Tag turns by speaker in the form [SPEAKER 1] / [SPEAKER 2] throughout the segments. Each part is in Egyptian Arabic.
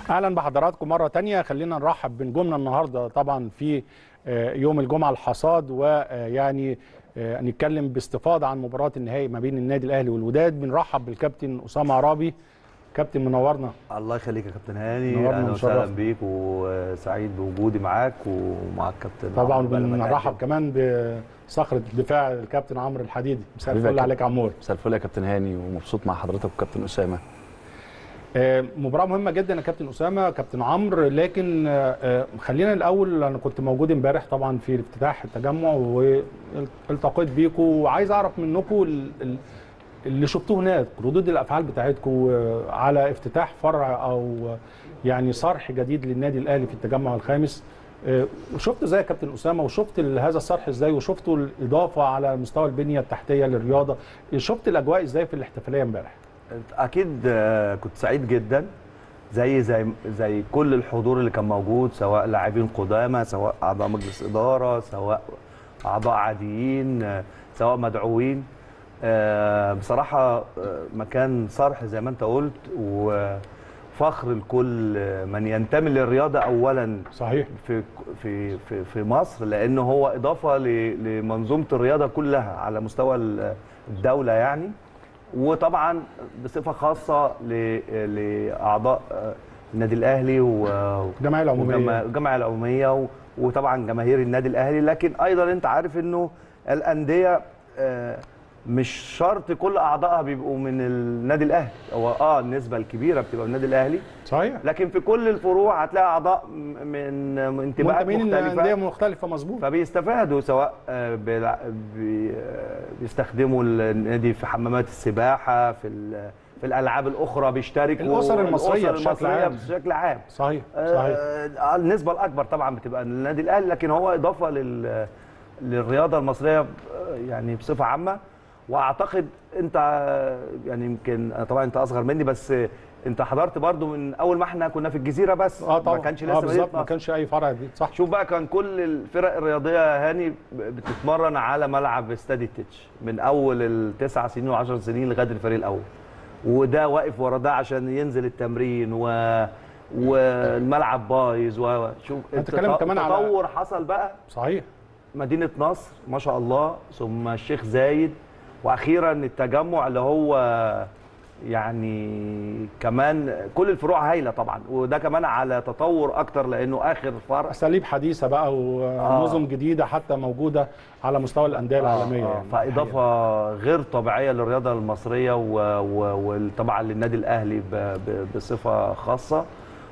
[SPEAKER 1] اهلا بحضراتكم مره تانية خلينا نرحب بنجومنا النهارده طبعا في آه، يوم الجمعه الحصاد ويعني نتكلم باستفاضه عن مباراه النهائي ما بين النادي الاهلي والوداد بنرحب بالكابتن اسامه عرابي كابتن منورنا
[SPEAKER 2] الله يخليك يا كابتن هاني
[SPEAKER 1] نورنا
[SPEAKER 2] اهلا وسهلا
[SPEAKER 1] ومشرفنا.
[SPEAKER 2] بيك وسعيد بوجودي معاك ومع الكابتن
[SPEAKER 1] طبعا
[SPEAKER 2] عمرو بقى لما
[SPEAKER 1] بنرحب
[SPEAKER 2] نقدم.
[SPEAKER 1] كمان بصخره الدفاع الكابتن عمرو الحديدي مساء
[SPEAKER 3] حبيبي يا
[SPEAKER 1] الفل
[SPEAKER 3] كابتن.
[SPEAKER 1] عليك يا عمور
[SPEAKER 3] مساء الفل يا كابتن هاني ومبسوط مع حضرتك وكابتن اسامه
[SPEAKER 1] آه، مباراة مهمة جدا يا كابتن أسامة كابتن عمرو لكن آه، آه، خلينا الأول أنا كنت موجود امبارح طبعا في افتتاح التجمع والتقيت بيكم وعايز أعرف منكم ال- ال- اللي شفتوه هناك ردود الأفعال بتاعتكم آه، على افتتاح فرع أو آه، يعني صرح جديد للنادي الأهلي في التجمع الخامس آه، وشفت ازاي يا كابتن اسامه وشفت ال- هذا الصرح ازاي وشفتوا الاضافه على مستوى البنيه التحتيه للرياضه شفت الاجواء ازاي في الاحتفاليه امبارح
[SPEAKER 2] اكيد آه، كنت سعيد جدا زي زي زي كل الحضور اللي كان موجود سواء لاعبين قدامى سواء اعضاء مجلس اداره سواء اعضاء عاديين آه، سواء مدعوين آه، بصراحه آه، مكان صرح زي ما انت قلت وفخر لكل من ينتمي للرياضه اولا
[SPEAKER 1] صحيح
[SPEAKER 2] في في في في مصر لانه هو اضافه ل- لمنظومه الرياضه كلها على مستوى ال- الدوله يعني وطبعا بصفه خاصه ل- لاعضاء آه، النادي الاهلي و-
[SPEAKER 1] الجمعيه العموميه
[SPEAKER 2] وجما- الجمعيه العموميه و- وطبعا جماهير النادي الاهلي لكن ايضا انت عارف انه الانديه آه، مش شرط كل اعضائها بيبقوا من النادي الاهلي هو اه النسبه الكبيره بتبقى من النادي الاهلي
[SPEAKER 1] صحيح
[SPEAKER 2] لكن في كل الفروع هتلاقي اعضاء م- من انتماءات
[SPEAKER 1] منتمين الانديه
[SPEAKER 2] مختلفه
[SPEAKER 1] مختلفه مظبوط
[SPEAKER 2] فبيستفادوا سواء آه، بيلع- بي- آه، بيستخدموا النادي في حمامات السباحه في ال- في الالعاب الاخرى بيشتركوا
[SPEAKER 1] الأسر المصرية
[SPEAKER 2] الأسر
[SPEAKER 1] بشكل
[SPEAKER 2] المصرية
[SPEAKER 1] عام.
[SPEAKER 2] بشكل عام
[SPEAKER 1] صحيح صحيح
[SPEAKER 2] آه، النسبه الاكبر طبعا بتبقى للنادي الاهلي لكن هو اضافه لل للرياضه المصريه آه، يعني بصفه عامه واعتقد انت آه، يعني يمكن آه، طبعا انت اصغر مني بس آه، انت حضرت برضو من اول ما احنا كنا في الجزيره بس
[SPEAKER 1] اه طبعا
[SPEAKER 2] ما كانش
[SPEAKER 1] اه
[SPEAKER 2] لسه
[SPEAKER 1] بالظبط
[SPEAKER 2] مدينة
[SPEAKER 1] ما
[SPEAKER 2] نصر.
[SPEAKER 1] كانش اي فرع جديد صح
[SPEAKER 2] شوف بقى كان كل الفرق الرياضيه يا هاني بتتمرن على ملعب استاد التتش من اول التسع سنين وعشر سنين لغايه الفريق الاول وده واقف ورا ده عشان ينزل التمرين و والملعب بايظ وشوف
[SPEAKER 1] أنت بتتكلم كمان على-
[SPEAKER 2] التطور حصل بقى
[SPEAKER 1] صحيح
[SPEAKER 2] مدينه نصر ما شاء الله ثم الشيخ زايد واخيرا التجمع اللي هو يعني كمان كل الفروع هايله طبعا وده كمان على تطور اكتر لانه اخر فرع
[SPEAKER 1] اساليب حديثه بقى ونظم جديده حتى موجوده على مستوى انديه العالميه
[SPEAKER 2] آه،
[SPEAKER 1] يعني
[SPEAKER 2] فاضافه غير طبيعيه للرياضه المصريه و- و- وطبعا للنادي الاهلي ب- ب- بصفه خاصه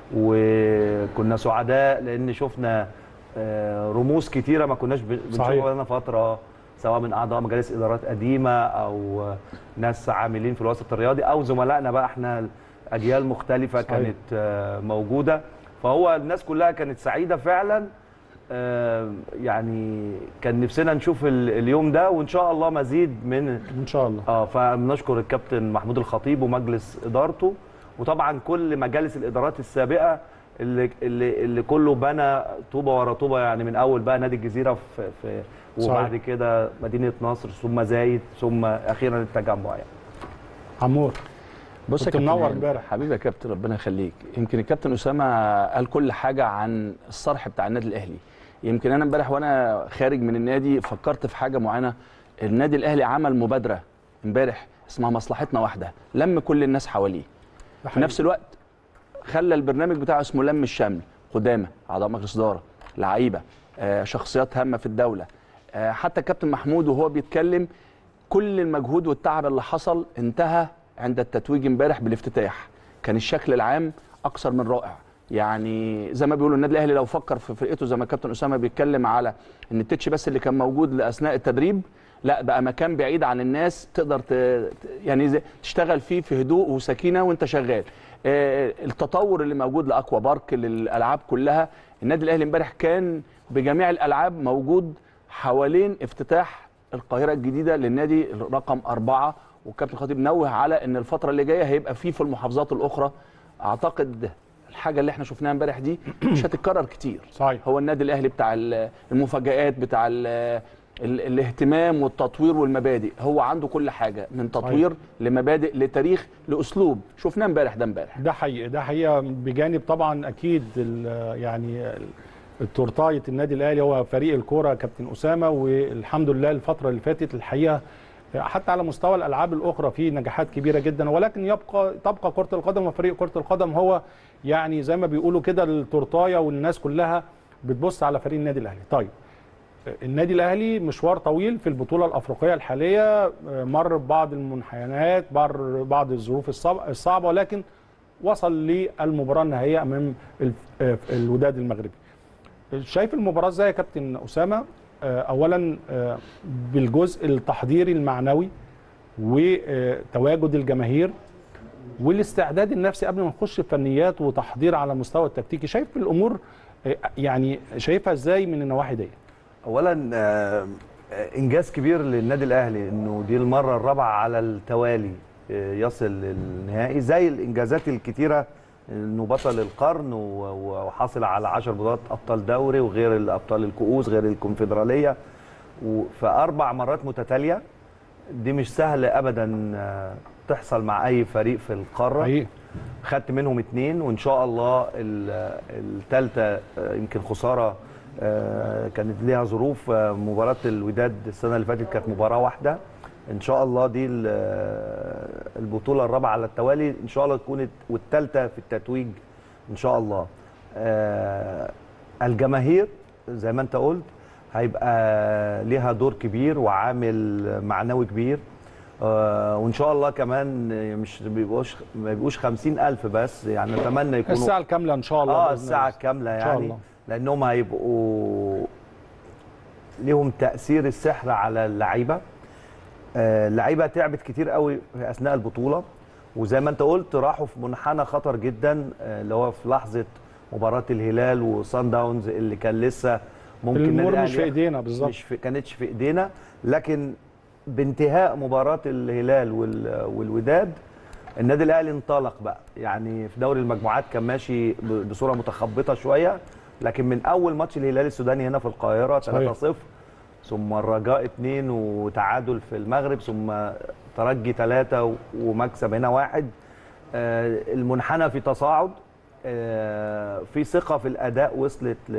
[SPEAKER 2] وكنا سعداء لان شفنا آه، رموز كتيره ما كناش ب-
[SPEAKER 1] صحيح.
[SPEAKER 2] بنشوفها لنا فتره سواء من اعضاء مجالس ادارات قديمه او آه، ناس عاملين في الوسط الرياضي او زملائنا بقى احنا اجيال مختلفه
[SPEAKER 1] صحيح.
[SPEAKER 2] كانت آه، موجوده فهو الناس كلها كانت سعيده فعلا آه، يعني كان نفسنا نشوف ال- اليوم ده وان شاء الله مزيد من
[SPEAKER 1] ان شاء الله
[SPEAKER 2] اه فبنشكر الكابتن محمود الخطيب ومجلس ادارته وطبعا كل مجالس الادارات السابقه اللي اللي, اللي كله بنى طوبه ورا طوبه يعني من اول بقى نادي الجزيره في, في وبعد
[SPEAKER 1] صحيح.
[SPEAKER 2] كده مدينه نصر ثم زايد ثم اخيرا التجمع يعني
[SPEAKER 1] عمور
[SPEAKER 3] بص
[SPEAKER 1] كنت
[SPEAKER 3] يا كابتن
[SPEAKER 1] منور
[SPEAKER 3] هاني،
[SPEAKER 1] امبارح.
[SPEAKER 3] حبيبي يا كابتن ربنا يخليك يمكن الكابتن اسامه قال كل حاجه عن الصرح بتاع النادي الاهلي يمكن انا امبارح وانا خارج من النادي فكرت في حاجه معينه النادي الاهلي عمل مبادره امبارح اسمها مصلحتنا واحده لم كل الناس حواليه
[SPEAKER 1] ده
[SPEAKER 3] في نفس الوقت خلى البرنامج بتاعه اسمه لم الشمل قدامى اعضاء مجلس اداره لعيبه آه، شخصيات هامه في الدوله آه، حتى الكابتن محمود وهو بيتكلم كل المجهود والتعب اللي حصل انتهى عند التتويج امبارح بالافتتاح كان الشكل العام اكثر من رائع يعني زي ما بيقولوا النادي الاهلي لو فكر في فرقته زي ما الكابتن اسامه بيتكلم على ان التتش بس اللي كان موجود اثناء التدريب لا بقى مكان بعيد عن الناس تقدر ت... ت- يعني زي- تشتغل فيه في هدوء وسكينه وانت شغال آه، التطور اللي موجود لاكوا بارك للالعاب كلها النادي الاهلي امبارح كان بجميع الالعاب موجود حوالين افتتاح القاهره الجديده للنادي رقم أربعة والكابتن خطيب نوه على ان الفتره اللي جايه هيبقى فيه في المحافظات الاخرى اعتقد الحاجه اللي احنا شفناها امبارح دي مش هتتكرر كتير
[SPEAKER 1] صحيح
[SPEAKER 3] هو النادي الاهلي بتاع ال- المفاجآت بتاع ال- ال الاهتمام والتطوير والمبادئ هو عنده كل حاجه من تطوير لمبادئ لتاريخ لاسلوب شفناه امبارح ده امبارح
[SPEAKER 1] ده حقيقي ده حقيقه بجانب طبعا اكيد ال- يعني التورتايه النادي الاهلي هو فريق الكوره كابتن اسامه والحمد لله الفتره اللي فاتت الحقيقه حتى على مستوى الالعاب الاخرى في نجاحات كبيره جدا ولكن يبقى تبقى كره القدم وفريق كره القدم هو يعني زي ما بيقولوا كده التورتايه والناس كلها بتبص على فريق النادي الاهلي طيب النادي الاهلي مشوار طويل في البطوله الافريقيه الحاليه مر ببعض المنحنيات مر بعض الظروف الصعب- الصعبه ولكن وصل للمباراه النهائيه امام ال- الوداد المغربي شايف المباراه ازاي يا كابتن اسامه آه، اولا آه، بالجزء التحضيري المعنوي وتواجد الجماهير والاستعداد النفسي قبل ما نخش في فنيات وتحضير على مستوى التكتيكي شايف الامور آه، يعني شايفها ازاي من النواحي دي
[SPEAKER 2] اولا آه، آه، انجاز كبير للنادي الاهلي انه دي المره الرابعه على التوالي آه، يصل للنهائي زي الانجازات الكتيره انه بطل القرن و- وحاصل على 10 بطولات ابطال دوري وغير الابطال الكؤوس غير الكونفدراليه و- فاربع مرات متتاليه دي مش سهل ابدا آه، تحصل مع اي فريق في القاره
[SPEAKER 1] حقيقي
[SPEAKER 2] خدت منهم اتنين وان شاء الله الثالثه يمكن خساره آه، كانت ليها ظروف آه، مباراه الوداد السنه اللي فاتت كانت مباراه واحده ان شاء الله دي ال- آه، البطوله الرابعه على التوالي ان شاء الله تكون والثالثه في التتويج ان شاء الله آه، الجماهير زي ما انت قلت هيبقى ليها دور كبير وعامل معنوي كبير آه، وان شاء الله كمان مش بيبقوش ما يبقوش 50000 بس يعني نتمنى يكونوا
[SPEAKER 1] الساعه الكامله ان شاء الله
[SPEAKER 2] اه
[SPEAKER 1] بإذن
[SPEAKER 2] الساعه
[SPEAKER 1] الله.
[SPEAKER 2] الكامله
[SPEAKER 1] إن شاء
[SPEAKER 2] يعني
[SPEAKER 1] الله.
[SPEAKER 2] لانهم هيبقوا ليهم تاثير السحر على اللعيبه آه، اللعيبه تعبت كتير قوي في اثناء البطوله وزي ما انت قلت راحوا في منحنى خطر جدا آه، اللي هو في لحظه مباراه الهلال وصن داونز اللي كان لسه ممكن
[SPEAKER 1] الامور
[SPEAKER 2] النادي
[SPEAKER 1] مش في
[SPEAKER 2] الأهلي
[SPEAKER 1] ايدينا بالظبط
[SPEAKER 2] مش في كانتش في ايدينا لكن بانتهاء مباراه الهلال وال- والوداد النادي الاهلي انطلق بقى يعني في دوري المجموعات كان ماشي ب- بصوره متخبطه شويه لكن من اول ماتش الهلال السوداني هنا في القاهره
[SPEAKER 1] صحيح.
[SPEAKER 2] 3-0 ثم الرجاء 2 وتعادل في المغرب ثم ترجي 3 ومكسب هنا واحد آه، المنحنى في تصاعد آه، في ثقه في الاداء وصلت ل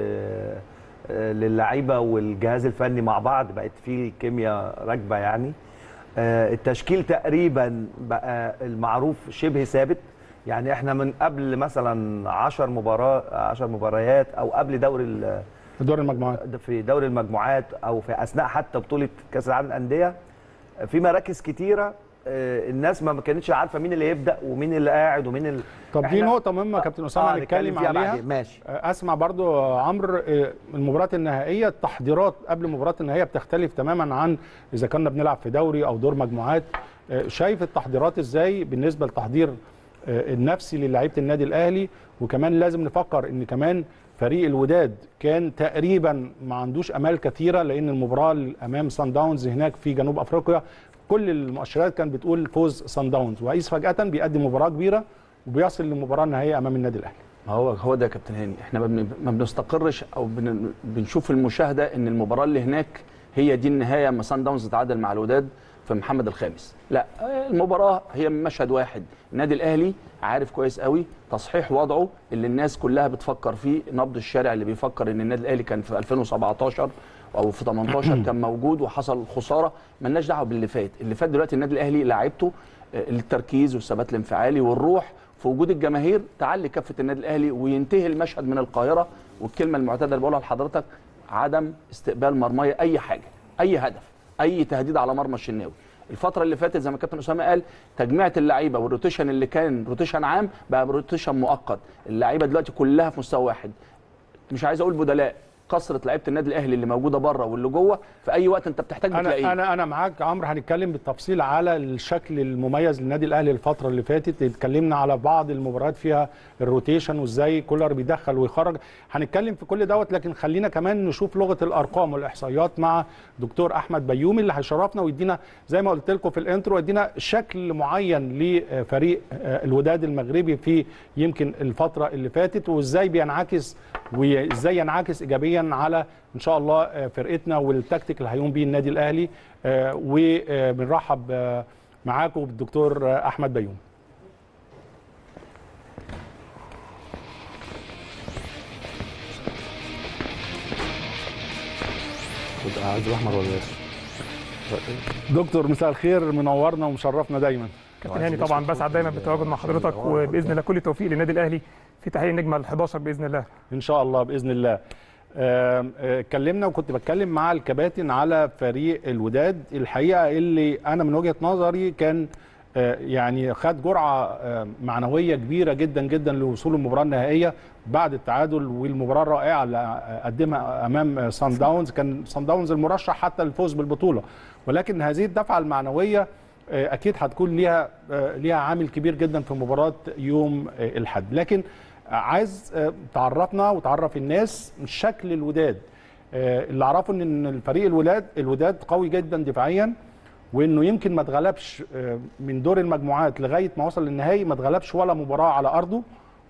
[SPEAKER 2] آه، للعيبه والجهاز الفني مع بعض بقت في كيمياء راكبه يعني آه، التشكيل تقريبا بقى المعروف شبه ثابت يعني احنا من قبل مثلا 10 مباراه 10 مباريات او قبل دوري ال-
[SPEAKER 1] في دور المجموعات
[SPEAKER 2] في دوري المجموعات او في اثناء حتى بطوله كاس العالم للانديه في مراكز كتيره آه، الناس ما كانتش عارفه مين اللي يبدا ومين اللي قاعد ومين اللي
[SPEAKER 1] طب دي
[SPEAKER 2] إحنا-
[SPEAKER 1] نقطه مهمه يا كابتن اسامه
[SPEAKER 2] آه،
[SPEAKER 1] هنتكلم
[SPEAKER 2] فيها
[SPEAKER 1] عليها
[SPEAKER 2] بعدين. ماشي
[SPEAKER 1] اسمع برضو عمرو آه، المباراه النهائيه التحضيرات قبل المباراه النهائيه بتختلف تماما عن اذا كنا بنلعب في دوري او دور مجموعات آه، شايف التحضيرات ازاي بالنسبه لتحضير آه، النفسي للاعيبه النادي الاهلي وكمان لازم نفكر ان كمان فريق الوداد كان تقريبا ما عندوش امال كثيره لان المباراه امام سان داونز هناك في جنوب افريقيا كل المؤشرات كانت بتقول فوز سان داونز وعيس فجاه بيقدم مباراه كبيره وبيصل للمباراه النهائيه امام النادي الاهلي
[SPEAKER 3] ما هو هو ده يا كابتن هاني احنا ما بن- ما بنستقرش او بن بنشوف المشاهده ان المباراه اللي هناك هي دي النهايه اما سان داونز تعادل مع الوداد في محمد الخامس لا المباراه هي من مشهد واحد النادي الاهلي عارف كويس قوي تصحيح وضعه اللي الناس كلها بتفكر فيه نبض الشارع اللي بيفكر ان النادي الاهلي كان في 2017 او في 18 كان موجود وحصل خساره ملناش دعوه باللي فات اللي فات دلوقتي النادي الاهلي لعيبته آه، التركيز والثبات الانفعالي والروح في وجود الجماهير تعلي كفه النادي الاهلي وينتهي المشهد من القاهره والكلمه المعتاده اللي بقولها لحضرتك عدم استقبال مرميه اي حاجه اي هدف اي تهديد على مرمى الشناوي الفتره اللي فاتت زي ما كابتن اسامه قال تجميعه اللعيبه والروتيشن اللي كان روتيشن عام بقى روتيشن مؤقت اللعيبه دلوقتي كلها في مستوى واحد مش عايز اقول بدلاء كثره لعيبه النادي الاهلي اللي موجوده بره واللي جوه في اي وقت انت بتحتاج بتلاقيه
[SPEAKER 1] انا انا انا معاك عمرو هنتكلم بالتفصيل على الشكل المميز للنادي الاهلي الفتره اللي فاتت اتكلمنا على بعض المباريات فيها الروتيشن وازاي كولر بيدخل ويخرج هنتكلم في كل دوت لكن خلينا كمان نشوف لغه الارقام والاحصائيات مع دكتور احمد بيومي اللي هيشرفنا ويدينا زي ما قلت لكم في الانترو يدينا شكل معين لفريق آه، الوداد المغربي في يمكن الفتره اللي فاتت وازاي بينعكس وازاي ينعكس ايجابيا دفاعيا على ان شاء الله آه، فرقتنا والتكتيك اللي هيقوم بيه النادي الاهلي آه، وبنرحب آه، معاكم بالدكتور آه، احمد بيوم عايز احمد ولا دكتور مساء الخير منورنا ومشرفنا دايما
[SPEAKER 4] كابتن هاني طبعا بسعد دايما بالتواجد مع حضرتك وباذن الله كل التوفيق للنادي الاهلي في تحقيق النجمه ال 11 باذن الله
[SPEAKER 1] ان شاء الله باذن الله آم، آه، اتكلمنا وكنت بتكلم مع الكباتن على فريق الوداد الحقيقه اللي انا من وجهه نظري كان آه، يعني خد جرعه آه، معنويه كبيره جدا جدا لوصول المباراه النهائيه بعد التعادل والمباراه الرائعه اللي قدمها امام سان داونز كان سان داونز المرشح حتى للفوز بالبطوله ولكن هذه الدفعه المعنويه آه، اكيد هتكون ليها آه، ليها عامل كبير جدا في مباراه يوم آه، الاحد لكن عايز آه، تعرفنا وتعرف الناس شكل الوداد آه، اللي اعرفه ان الفريق الوداد الوداد قوي جدا دفاعيا وانه يمكن ما اتغلبش آه، من دور المجموعات لغايه ما وصل للنهائي ما اتغلبش ولا مباراه على ارضه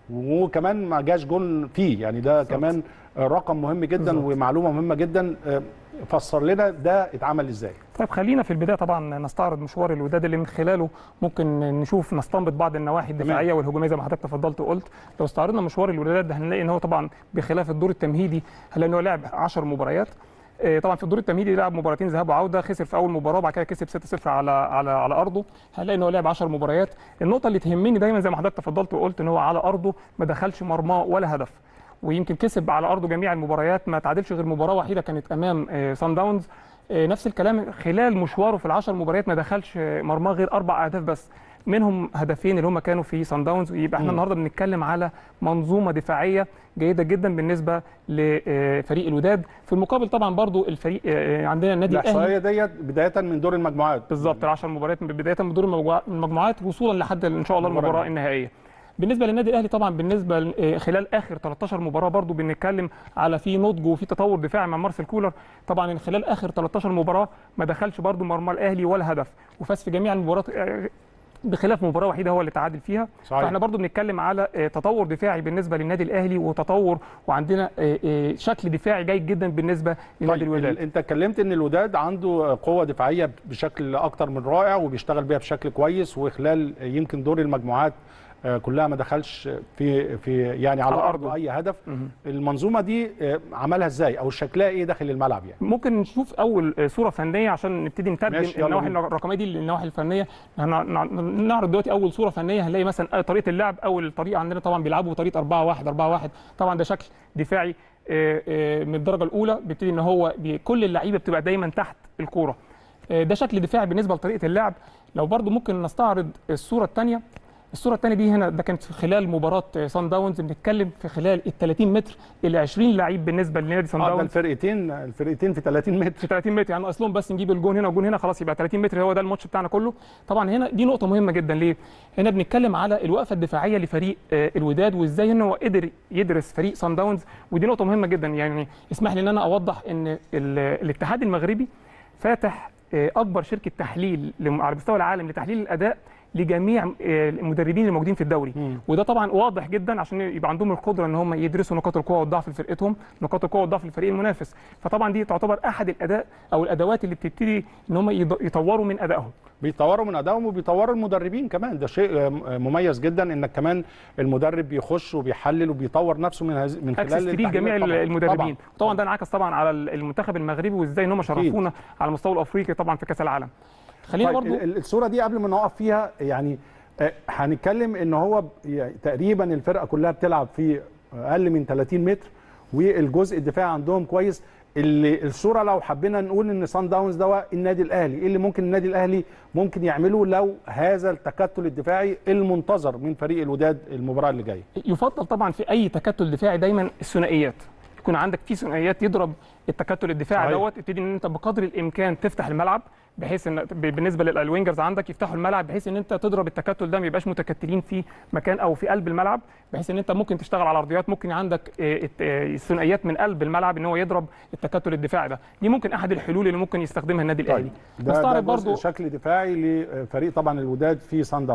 [SPEAKER 1] وكمان ما جاش جون فيه يعني ده كمان آه، رقم مهم جدا
[SPEAKER 4] بالظبط.
[SPEAKER 1] ومعلومه مهمه جدا آه، فسر لنا ده اتعمل ازاي
[SPEAKER 4] طيب خلينا في البدايه طبعا نستعرض مشوار الوداد اللي من خلاله ممكن نشوف نستنبط بعض النواحي الدفاعيه والهجوميه زي ما حضرتك تفضلت وقلت لو استعرضنا مشوار الوداد هنلاقي ان هو طبعا بخلاف الدور التمهيدي هنلاقي ان هو لعب 10 مباريات آه، طبعا في الدور التمهيدي لعب مباراتين ذهاب وعوده خسر في اول مباراه وبعد كده كسب 6-0 على على على ارضه هنلاقي ان هو لعب 10 مباريات النقطه اللي تهمني دايما زي ما حضرتك تفضلت وقلت ان هو على ارضه ما دخلش مرماه ولا هدف ويمكن كسب على ارضه جميع المباريات ما تعادلش غير مباراه وحيده كانت امام آه، سان داونز آه، نفس الكلام خلال مشواره في العشر مباريات ما دخلش آه، مرماه غير اربع اهداف بس منهم هدفين اللي هم كانوا في سان داونز يبقى احنا
[SPEAKER 1] مم.
[SPEAKER 4] النهارده بنتكلم على منظومه دفاعيه جيده جدا بالنسبه لفريق الوداد في المقابل طبعا برضو الفريق آه، عندنا النادي الاهلي
[SPEAKER 1] الاحصائيه ديت بدايه من دور المجموعات
[SPEAKER 4] بالظبط العشر مباريات من بدايه من دور المجموعات- المجموعات وصولا لحد ان شاء الله
[SPEAKER 1] المباراة
[SPEAKER 4] المباراه النهائيه بالنسبه للنادي الاهلي طبعا بالنسبه ل- آه، خلال اخر 13 مباراه برضو بنتكلم على في نضج وفي تطور دفاعي مع مارسيل كولر طبعا خلال اخر 13 مباراه ما دخلش برضو مرمى الاهلي ولا هدف وفاز في جميع المباريات آه، بخلاف مباراه وحيده هو اللي تعادل فيها
[SPEAKER 1] صحيح.
[SPEAKER 4] فاحنا برضو بنتكلم على آه، تطور دفاعي بالنسبه للنادي الاهلي وتطور وعندنا آه، آه، شكل دفاعي جيد جدا بالنسبه لنادي
[SPEAKER 1] طيب
[SPEAKER 4] الوداد
[SPEAKER 1] انت اتكلمت ان الوداد عنده قوه دفاعيه بشكل اكتر من رائع وبيشتغل بيها بشكل كويس وخلال يمكن دور المجموعات آه، كلها ما دخلش في في يعني على,
[SPEAKER 4] على
[SPEAKER 1] ارضه
[SPEAKER 4] أرضه.
[SPEAKER 1] اي هدف
[SPEAKER 4] مهم.
[SPEAKER 1] المنظومه دي آه، عملها ازاي او شكلها ايه داخل الملعب يعني
[SPEAKER 4] ممكن نشوف اول صوره فنيه عشان نبتدي نترجم
[SPEAKER 1] ماشي، يلا
[SPEAKER 4] النواحي
[SPEAKER 1] بينا.
[SPEAKER 4] الرقميه دي للنواحي الفنيه هن- نع- نعرض دلوقتي اول صوره فنيه هنلاقي مثلا طريقه اللعب اول طريقه عندنا طبعا بيلعبوا بطريقه 4 1 4 1 طبعا ده شكل دفاعي آه، آه، من الدرجه الاولى بيبتدي ان هو بي- كل اللعيبه بتبقى دايما تحت الكوره آه، ده شكل دفاعي بالنسبه لطريقه اللعب لو برضو ممكن نستعرض الصوره الثانيه الصوره الثانيه دي هنا ده كانت في خلال مباراه سان داونز بنتكلم في خلال ال 30 متر ال 20 لعيب بالنسبه لنادي سان
[SPEAKER 1] اه ده
[SPEAKER 4] داونز
[SPEAKER 1] الفرقتين الفرقتين في 30 متر
[SPEAKER 4] في 30 متر يعني اصلهم بس نجيب الجون هنا والجون هنا خلاص يبقى 30 متر هو ده الماتش بتاعنا كله طبعا هنا دي نقطه مهمه جدا ليه هنا بنتكلم على الوقفه الدفاعيه لفريق آه، الوداد وازاي ان هو قدر يدرس فريق سان داونز ودي نقطه مهمه جدا يعني اسمح لي ان انا اوضح ان ال- الاتحاد المغربي فاتح آه، اكبر شركه تحليل لم- على مستوى العالم لتحليل الاداء لجميع آه، المدربين الموجودين في الدوري
[SPEAKER 1] مم.
[SPEAKER 4] وده طبعا واضح جدا عشان يبقى عندهم القدره ان هم يدرسوا نقاط القوه والضعف لفرقتهم نقاط القوه والضعف للفريق المنافس فطبعا دي تعتبر احد الاداء او الادوات اللي بتبتدي ان هم يض- يطوروا من ادائهم
[SPEAKER 1] بيطوروا من ادائهم وبيطوروا المدربين كمان ده شيء آه، مميز جدا انك كمان المدرب بيخش وبيحلل وبيطور نفسه من هز... من
[SPEAKER 4] اكسس
[SPEAKER 1] خلال
[SPEAKER 4] فري لجميع
[SPEAKER 1] التحليلات طبعاً.
[SPEAKER 4] المدربين
[SPEAKER 1] طبعا
[SPEAKER 4] طبعا ده انعكس طبعا على المنتخب المغربي وازاي ان هم شرفونا على المستوى الافريقي طبعا في كاس العالم خلينا
[SPEAKER 1] طيب
[SPEAKER 4] برضو
[SPEAKER 1] ال- الصوره دي قبل ما نقف فيها يعني آه، هنتكلم ان هو ب- يعني تقريبا الفرقه كلها بتلعب في اقل من 30 متر والجزء الدفاعي عندهم كويس اللي الصوره لو حبينا نقول ان سان داونز ده النادي الاهلي ايه اللي ممكن النادي الاهلي ممكن يعمله لو هذا التكتل الدفاعي المنتظر من فريق الوداد المباراه اللي جايه
[SPEAKER 4] يفضل طبعا في اي تكتل دفاعي دايما الثنائيات يكون عندك في ثنائيات يضرب التكتل الدفاعي
[SPEAKER 1] صحيح.
[SPEAKER 4] دوت تبتدي ان انت بقدر الامكان تفتح الملعب بحيث ان ب- بالنسبه للوينجرز عندك يفتحوا الملعب بحيث ان انت تضرب التكتل ده ما يبقاش متكتلين في مكان او في قلب الملعب بحيث ان انت ممكن تشتغل على ارضيات ممكن عندك آه، الت- آه، الثنائيات من قلب الملعب ان هو يضرب التكتل الدفاعي ده دي ممكن احد الحلول اللي ممكن يستخدمها النادي الاهلي
[SPEAKER 1] ده, ده
[SPEAKER 4] نستعرض
[SPEAKER 1] برضو
[SPEAKER 4] برضو
[SPEAKER 1] شكل دفاعي لفريق طبعا الوداد في سان داونز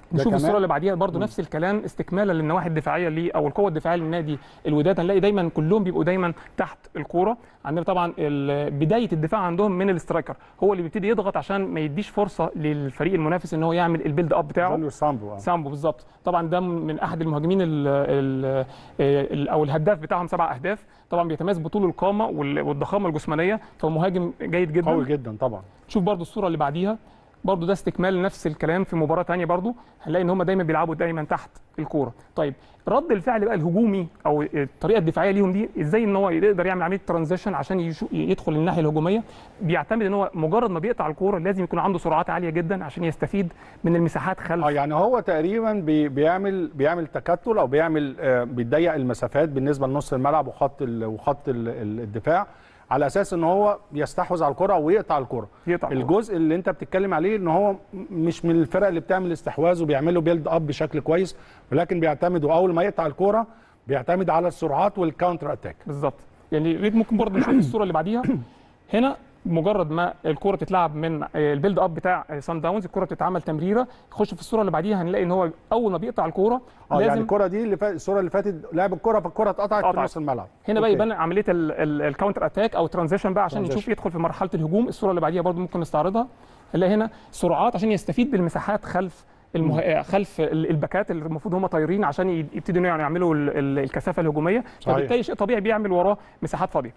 [SPEAKER 4] نشوف
[SPEAKER 1] كمان؟
[SPEAKER 4] الصوره اللي بعديها برضو نفس الكلام استكمالا للنواحي الدفاعيه ليه او القوه الدفاعيه للنادي الوداد هنلاقي دايما كلهم بيبقوا دايما تحت الكوره عندنا طبعا ال- بدايه الدفاع عندهم من الاسترايكر هو اللي بيبتدي يضغط عشان ما يديش فرصه للفريق المنافس ان هو يعمل البيلد اب بتاعه
[SPEAKER 1] جونيور سامبو آه.
[SPEAKER 4] سامبو بالظبط طبعا ده من احد المهاجمين ال ال ال او الهداف بتاعهم سبع اهداف طبعا بيتميز بطول القامه وال- والضخامه الجسمانيه فهو مهاجم جيد جدا
[SPEAKER 1] قوي جدا طبعا
[SPEAKER 4] شوف برضو الصوره اللي بعديها برضو ده استكمال نفس الكلام في مباراه تانية برضو هنلاقي ان هم دايما بيلعبوا دايما تحت الكوره طيب رد الفعل بقى الهجومي او الطريقه الدفاعيه ليهم دي ازاي ان هو يقدر يعمل عمليه ترانزيشن عشان يشو يدخل الناحيه الهجوميه بيعتمد ان هو مجرد ما بيقطع الكوره لازم يكون عنده سرعات عاليه جدا عشان يستفيد من المساحات خلف
[SPEAKER 1] اه يعني هو تقريبا بي بيعمل بيعمل تكتل او بيعمل آه بيضيق المسافات بالنسبه لنص الملعب وخط ال وخط ال ال الدفاع على اساس ان هو يستحوذ على الكره ويقطع الكره
[SPEAKER 4] يقطع الكرة.
[SPEAKER 1] الجزء اللي انت بتتكلم عليه ان هو مش من الفرق اللي بتعمل استحواذ وبيعملوا بيلد اب بشكل كويس ولكن بيعتمدوا اول ما يقطع الكره بيعتمد على السرعات والكاونتر اتاك
[SPEAKER 4] بالظبط يعني ريت ممكن برضه نشوف الصوره اللي بعديها هنا مجرد ما الكره تتلعب من البيلد اب بتاع سان داونز الكره بتتعمل تمريره يخش في الصوره اللي بعديها هنلاقي ان هو اول ما بيقطع الكوره
[SPEAKER 1] اه يعني
[SPEAKER 4] لازم
[SPEAKER 1] الكره دي اللي فات الصوره اللي فاتت لعب الكره فالكره اتقطعت في
[SPEAKER 4] اتقطعت.
[SPEAKER 1] نص الملعب
[SPEAKER 4] هنا بقى
[SPEAKER 1] أوكي.
[SPEAKER 4] يبان عمليه الكاونتر اتاك او ترانزيشن بقى عشان
[SPEAKER 1] Transition.
[SPEAKER 4] نشوف يدخل في مرحله الهجوم الصوره اللي بعديها برضو ممكن نستعرضها هنلاقي هنا سرعات عشان يستفيد بالمساحات خلف المه... خلف ال- الباكات اللي المفروض هم طايرين عشان ي- يبتدوا يعني يعملوا ال- ال- الكثافه الهجوميه
[SPEAKER 1] صحيح.
[SPEAKER 4] فبالتالي شيء طبيعي بيعمل وراه مساحات فاضيه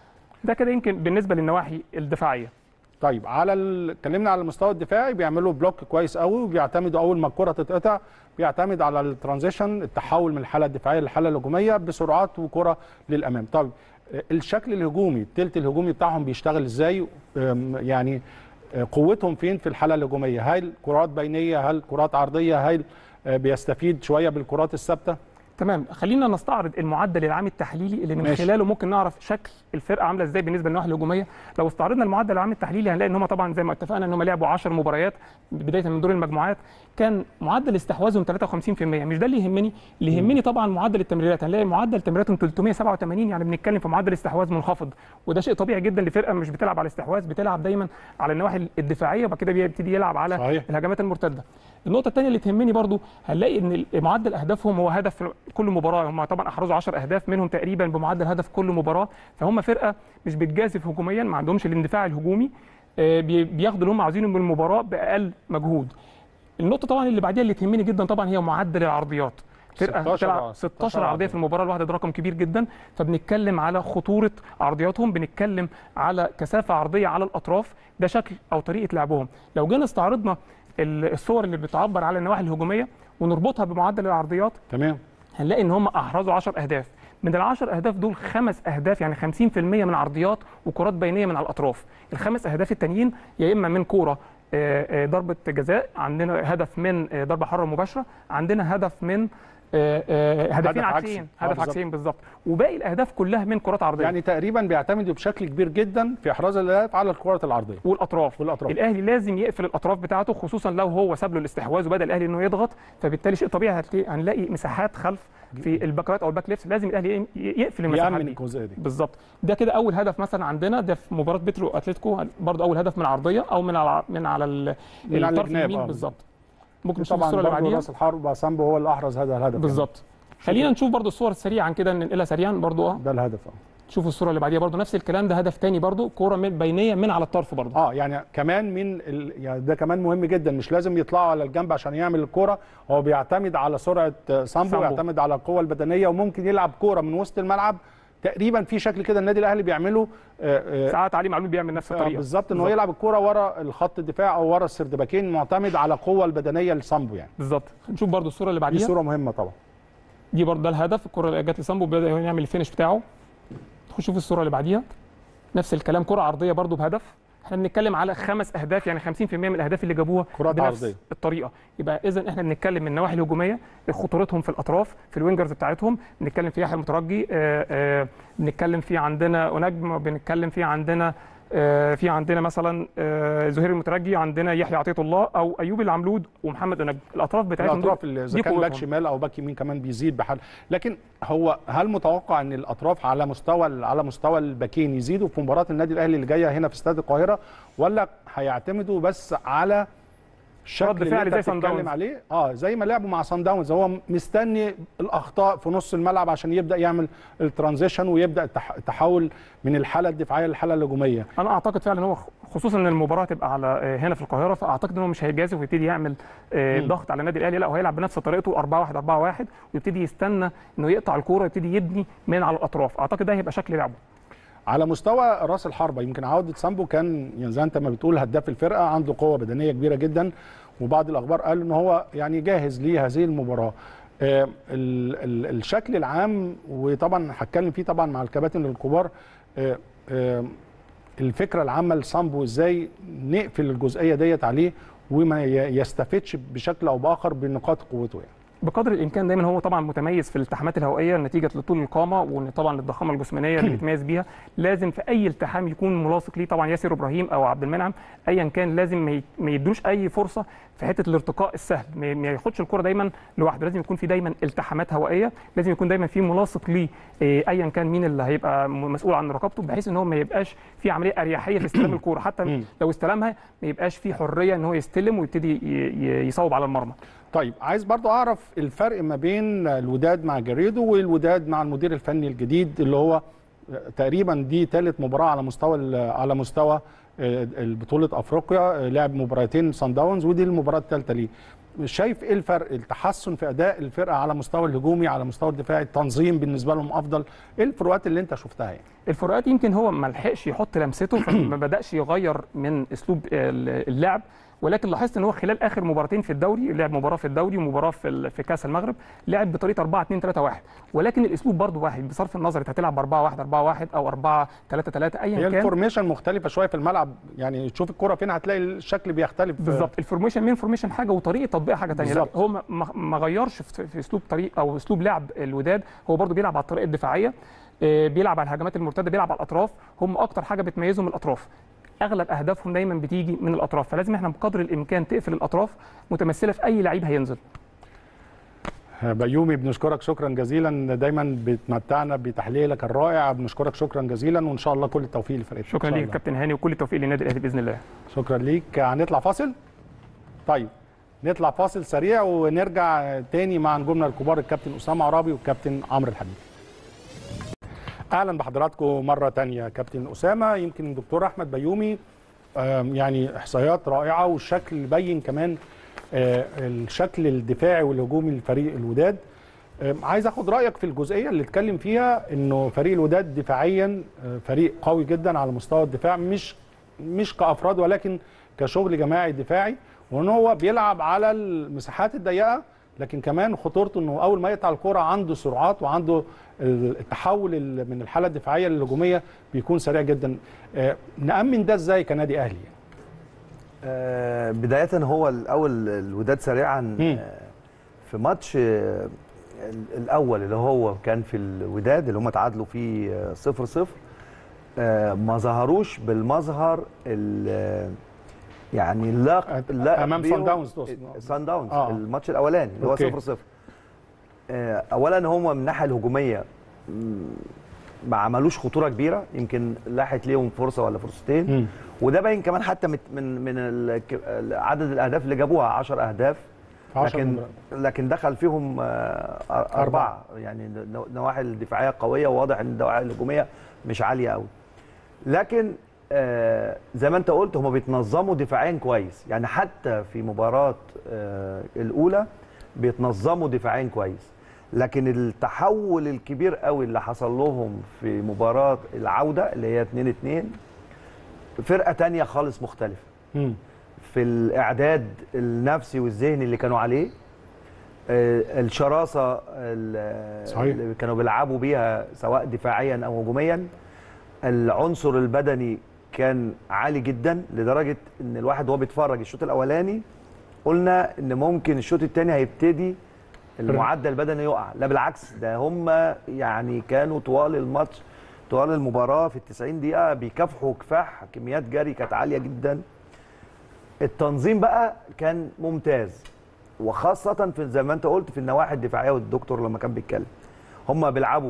[SPEAKER 4] ده كده يمكن بالنسبه للنواحي الدفاعيه
[SPEAKER 1] طيب على ال... اتكلمنا على المستوى الدفاعي بيعملوا بلوك كويس قوي وبيعتمدوا اول ما الكره تتقطع بيعتمد على الترانزيشن التحول من الحاله الدفاعيه للحاله الهجوميه بسرعات وكره للامام طيب الشكل الهجومي التلت الهجومي بتاعهم بيشتغل ازاي أم، يعني آه، قوتهم فين في الحاله الهجوميه هل كرات بينيه هل كرات عرضيه هل آه، بيستفيد شويه بالكرات الثابته
[SPEAKER 4] تمام خلينا نستعرض المعدل العام التحليلي اللي من
[SPEAKER 1] ماشي.
[SPEAKER 4] خلاله ممكن نعرف شكل الفرقه عامله ازاي بالنسبه للنواحي الهجوميه لو استعرضنا المعدل العام التحليلي هنلاقي ان هم طبعا زي ما اتفقنا ان هم لعبوا 10 مباريات بدايه من دور المجموعات كان معدل استحواذهم 53% مش ده اللي يهمني اللي يهمني طبعا معدل التمريرات هنلاقي معدل تمريراتهم 387 يعني بنتكلم في معدل استحواذ منخفض وده شيء طبيعي جدا لفرقه مش بتلعب على الاستحواذ بتلعب دايما على النواحي الدفاعيه وبعد كده بيبتدي يلعب على
[SPEAKER 1] صحيح.
[SPEAKER 4] الهجمات المرتده النقطه الثانيه اللي تهمني برضو هنلاقي ان معدل اهدافهم هو هدف في كل مباراه هم طبعا احرزوا 10 اهداف منهم تقريبا بمعدل هدف كل مباراه فهم فرقه مش بتجازف هجوميا ما عندهمش الاندفاع الهجومي آه، بي- بياخدوا اللي هم عاوزينه من المباراه باقل مجهود النقطه طبعا اللي بعديها اللي تهمني جدا طبعا هي معدل العرضيات فرقه
[SPEAKER 1] 16
[SPEAKER 4] بتلعب 16 عرضيه
[SPEAKER 1] عرضية.
[SPEAKER 4] في المباراه الواحده ده رقم كبير جدا فبنتكلم على خطوره عرضياتهم بنتكلم على كثافه عرضيه على الاطراف ده شكل او طريقه لعبهم لو جينا استعرضنا ال- الصور اللي بتعبر على النواحي الهجوميه ونربطها بمعدل العرضيات
[SPEAKER 1] تمام
[SPEAKER 4] هنلاقي ان هم احرزوا 10 اهداف من ال 10 اهداف دول خمس اهداف يعني 50% من عرضيات وكرات بينيه من على الاطراف الخمس اهداف التانيين يا اما من كوره آه، آه، ضربه جزاء عندنا هدف من آه، ضربه حره مباشره عندنا هدف من آه، آه، هدفين
[SPEAKER 1] هدف عكسي.
[SPEAKER 4] عكسيين
[SPEAKER 1] آه،
[SPEAKER 4] هدف
[SPEAKER 1] بالظبط.
[SPEAKER 4] عكسيين بالظبط وباقي الاهداف كلها من كرات عرضيه
[SPEAKER 1] يعني تقريبا بيعتمدوا بشكل كبير جدا في احراز الاهداف على الكرات العرضيه
[SPEAKER 4] والاطراف
[SPEAKER 1] والاطراف
[SPEAKER 4] الاهلي لازم يقفل الاطراف بتاعته خصوصا لو هو ساب له الاستحواذ وبدا الاهلي انه يضغط فبالتالي شيء طبيعي هتلاقي- هنلاقي مساحات خلف في الباكات او الباك ليفت لازم الاهلي ي- يقفل المساحات
[SPEAKER 1] يامن
[SPEAKER 4] دي
[SPEAKER 1] الجزئيه دي
[SPEAKER 4] بالظبط ده كده اول هدف مثلا عندنا ده في مباراه بيترو اتلتيكو برضه اول هدف من عرضيه او من على من على ال-
[SPEAKER 1] من على
[SPEAKER 4] الطرف
[SPEAKER 1] الجناب،
[SPEAKER 4] اليمين
[SPEAKER 1] آه.
[SPEAKER 4] بالظبط ممكن نشوف
[SPEAKER 1] طبعا
[SPEAKER 4] الصوره اللي
[SPEAKER 1] برضه
[SPEAKER 4] بعديها
[SPEAKER 1] راس الحرب سامبو هو اللي احرز هذا الهدف
[SPEAKER 4] بالظبط خلينا نشوف برضه الصور سريعا كده ننقلها سريعا برضه اه
[SPEAKER 1] يعني. ده الهدف اه
[SPEAKER 4] شوفوا الصوره اللي بعديها برضه نفس الكلام ده هدف تاني برضه كوره من بينيه من على الطرف برضه
[SPEAKER 1] اه يعني كمان من ال... يعني ده كمان مهم جدا مش لازم يطلعوا على الجنب عشان يعمل الكوره هو بيعتمد على سرعه آه، سامبو
[SPEAKER 4] سامبو.
[SPEAKER 1] ويعتمد على القوه البدنيه وممكن يلعب كوره من وسط الملعب تقريبا في شكل كده النادي الاهلي بيعمله آه، آه،
[SPEAKER 4] ساعات علي معلول بيعمل نفس
[SPEAKER 1] آه،
[SPEAKER 4] الطريقه
[SPEAKER 1] بالظبط ان هو يلعب الكوره ورا الخط الدفاع او ورا السردباكين معتمد على القوه البدنيه لسامبو يعني
[SPEAKER 4] بالظبط نشوف برضو الصوره اللي
[SPEAKER 1] دي
[SPEAKER 4] بعديها
[SPEAKER 1] صوره مهمه طبعا
[SPEAKER 4] دي برضو ده الهدف الكره اللي جت لسامبو بدا يعمل الفينش بتاعه نخش شوف الصوره اللي بعديها نفس الكلام كره عرضيه برضو بهدف احنا بنتكلم على خمس اهداف يعني 50% من الاهداف اللي جابوها
[SPEAKER 1] كرات
[SPEAKER 4] بنفس
[SPEAKER 1] عرضية.
[SPEAKER 4] الطريقه يبقى اذا احنا بنتكلم من النواحي الهجوميه خطورتهم في الاطراف في الوينجرز بتاعتهم بنتكلم في يحيى المترجي آه، آه، بنتكلم في عندنا نجم بنتكلم في عندنا آه، في عندنا مثلا آه، زهير المترجي عندنا يحيى عطيه الله او ايوب العملود ومحمد انجم الاطراف بتاعتهم دول
[SPEAKER 1] الاطراف اللي اذا
[SPEAKER 4] دي
[SPEAKER 1] كان باك
[SPEAKER 4] قوتهم.
[SPEAKER 1] شمال او باك يمين كمان بيزيد بحال لكن هو هل متوقع ان الاطراف على مستوى على مستوى الباكين يزيدوا في مباراه النادي الاهلي اللي جايه هنا في استاد القاهره ولا هيعتمدوا بس على الشكل
[SPEAKER 4] رد
[SPEAKER 1] اللي
[SPEAKER 4] فعل
[SPEAKER 1] انت
[SPEAKER 4] زي صن
[SPEAKER 1] بتتكلم
[SPEAKER 4] داونز.
[SPEAKER 1] عليه اه زي ما لعبوا مع سان داونز هو مستني الاخطاء في نص الملعب عشان يبدا يعمل الترانزيشن ويبدا التح- التحول من الحاله الدفاعيه للحاله الهجوميه
[SPEAKER 4] انا اعتقد فعلا هو خصوصا ان المباراه تبقى على آه، هنا في القاهره فاعتقد ان هو مش هيجازف ويبتدي يعمل آه،
[SPEAKER 1] مم.
[SPEAKER 4] ضغط على النادي الاهلي لا هو هيلعب بنفس طريقته 4 1 4 1 ويبتدي يستنى انه يقطع الكوره ويبتدي يبني من على الاطراف اعتقد ده هيبقى شكل لعبه
[SPEAKER 1] على مستوى راس الحربه يمكن عوده سامبو كان يعني زي انت ما بتقول هداف الفرقه عنده قوه بدنيه كبيره جدا وبعض الاخبار قال ان هو يعني جاهز لهذه المباراه آه، ال- ال- الشكل العام وطبعا هتكلم فيه طبعا مع الكباتن الكبار آه، آه، الفكره العامه لسامبو ازاي نقفل الجزئيه ديت عليه وما ي- يستفدش بشكل او باخر بنقاط قوته يعني
[SPEAKER 4] بقدر الامكان دايما هو طبعا متميز في الالتحامات الهوائيه نتيجه لطول القامه وان طبعا الضخامه الجسمانيه اللي بيتميز بيها لازم في اي التحام يكون ملاصق ليه طبعا ياسر ابراهيم او عبد المنعم ايا كان لازم ما ي- ما يدوش اي فرصه في حته الارتقاء السهل ما ما ياخدش الكره دايما لوحده لازم يكون في دايما التحامات هوائيه لازم يكون دايما في ملاصق ليه إيه، ايا كان مين اللي هيبقى م- مسؤول عن رقابته بحيث ان هو ما يبقاش في عمليه اريحيه في استلام الكوره حتى
[SPEAKER 1] مم.
[SPEAKER 4] لو استلمها ما يبقاش في حريه ان هو يستلم ويبتدي ي- ي- يصوب على المرمى
[SPEAKER 1] طيب عايز برضو اعرف الفرق ما بين الوداد مع جريدو والوداد مع المدير الفني الجديد اللي هو تقريبا دي ثالث مباراه على مستوى ال- على مستوى بطوله افريقيا لعب مباراتين سان داونز ودي المباراه الثالثه ليه شايف ايه الفرق التحسن في اداء الفرقه على مستوى الهجومي على مستوى الدفاعي التنظيم بالنسبه لهم افضل ايه الفروقات اللي انت شفتها يعني
[SPEAKER 4] الفروقات يمكن هو ما لحقش يحط لمسته فما بداش يغير من اسلوب اللعب ولكن لاحظت ان هو خلال اخر مباراتين في الدوري لعب مباراه في الدوري ومباراه في ال- في كاس المغرب لعب بطريقه 4 2 3 1 ولكن الاسلوب برضه واحد بصرف النظر انت هتلعب 4 1 4 1 او 4 3 3
[SPEAKER 1] هي
[SPEAKER 4] ايا كان
[SPEAKER 1] الفورميشن مختلفه شويه في الملعب يعني تشوف الكره فين هتلاقي الشكل بيختلف
[SPEAKER 4] بالظبط الفورميشن مين فورميشن حاجه وطريقه تطبيق حاجه ثانيه لا
[SPEAKER 1] بالظبط.
[SPEAKER 4] هو ما- ما ما غيرش في في اسلوب طريق او اسلوب لعب الوداد هو برضه بيلعب على الطريقه الدفاعيه آه، بيلعب على الهجمات المرتده بيلعب على الاطراف هم اكتر حاجه بتميزهم الاطراف اغلب اهدافهم دايما بتيجي من الاطراف فلازم احنا بقدر الامكان تقفل الاطراف متمثله في اي لعيب هينزل
[SPEAKER 1] بيومي بنشكرك شكرا جزيلا دايما بتمتعنا بتحليلك الرائع بنشكرك شكرا جزيلا وان شاء الله كل التوفيق لفريقك
[SPEAKER 4] شكرا ليك كابتن هاني وكل التوفيق للنادي الاهلي باذن الله
[SPEAKER 1] شكرا ليك هنطلع فاصل طيب نطلع فاصل سريع ونرجع تاني مع نجومنا الكبار الكابتن اسامه عرابي والكابتن عمرو الحديد اهلا بحضراتكم مره تانية كابتن اسامه يمكن الدكتور احمد بيومي آم، يعني احصائيات رائعه والشكل بين كمان آه، الشكل الدفاعي والهجومي لفريق الوداد آم، عايز اخد رايك في الجزئيه اللي اتكلم فيها انه فريق الوداد دفاعيا آه، فريق قوي جدا على مستوى الدفاع مش مش كافراد ولكن كشغل جماعي دفاعي وان هو بيلعب على المساحات الضيقه لكن كمان خطورته انه اول ما يقطع الكره عنده سرعات وعنده التحول ال- من الحاله الدفاعيه للهجوميه بيكون سريع جدا آه، نامن ده ازاي كنادي اهلي
[SPEAKER 2] آه، بداية هو الأول الوداد سريعا
[SPEAKER 1] مم.
[SPEAKER 2] آه، في ماتش آه، ال- الأول اللي هو كان في الوداد اللي هم تعادلوا فيه آه، صفر صفر آه، ما ظهروش بالمظهر ال- يعني لا لا
[SPEAKER 1] أمام
[SPEAKER 2] بيهم-
[SPEAKER 1] صن داونز تقصد.
[SPEAKER 2] صن داونز
[SPEAKER 1] آه.
[SPEAKER 2] الماتش الأولاني اللي هو
[SPEAKER 1] أوكي.
[SPEAKER 2] صفر صفر آه، أولا هم من الناحية الهجومية مم، ما عملوش خطورة كبيرة يمكن لاحت ليهم فرصة ولا فرصتين
[SPEAKER 1] مم.
[SPEAKER 2] وده باين كمان حتى من من من ال- عدد الاهداف اللي جابوها 10 اهداف
[SPEAKER 1] عشر
[SPEAKER 2] لكن
[SPEAKER 1] مباريات.
[SPEAKER 2] لكن دخل فيهم آه، أربعة, أربعة يعني النوا- النواحي الدفاعية قوية وواضح إن النواحي الهجومية مش عالية قوي لكن آه، زي ما أنت قلت هم بيتنظموا دفاعيا كويس يعني حتى في مباراة آه، الأولى بيتنظموا دفاعيا كويس لكن التحول الكبير قوي اللي حصل لهم في مباراة العودة اللي هي 2 2 فرقة تانية خالص مختلفة
[SPEAKER 1] مم.
[SPEAKER 2] في الإعداد النفسي والذهني اللي كانوا عليه آه، الشراسة ال-
[SPEAKER 1] صحيح.
[SPEAKER 2] اللي كانوا بيلعبوا بيها سواء دفاعيا أو هجوميا العنصر البدني كان عالي جدا لدرجة إن الواحد وهو بيتفرج الشوط الأولاني قلنا إن ممكن الشوط الثاني هيبتدي المعدل البدني يقع لا بالعكس ده هم يعني كانوا طوال الماتش طوال المباراة في التسعين دقيقة بيكافحوا كفاح كميات جري كانت عالية جدا التنظيم بقى كان ممتاز وخاصة في زي ما انت قلت في النواحي الدفاعية والدكتور لما كان بيتكلم هم بيلعبوا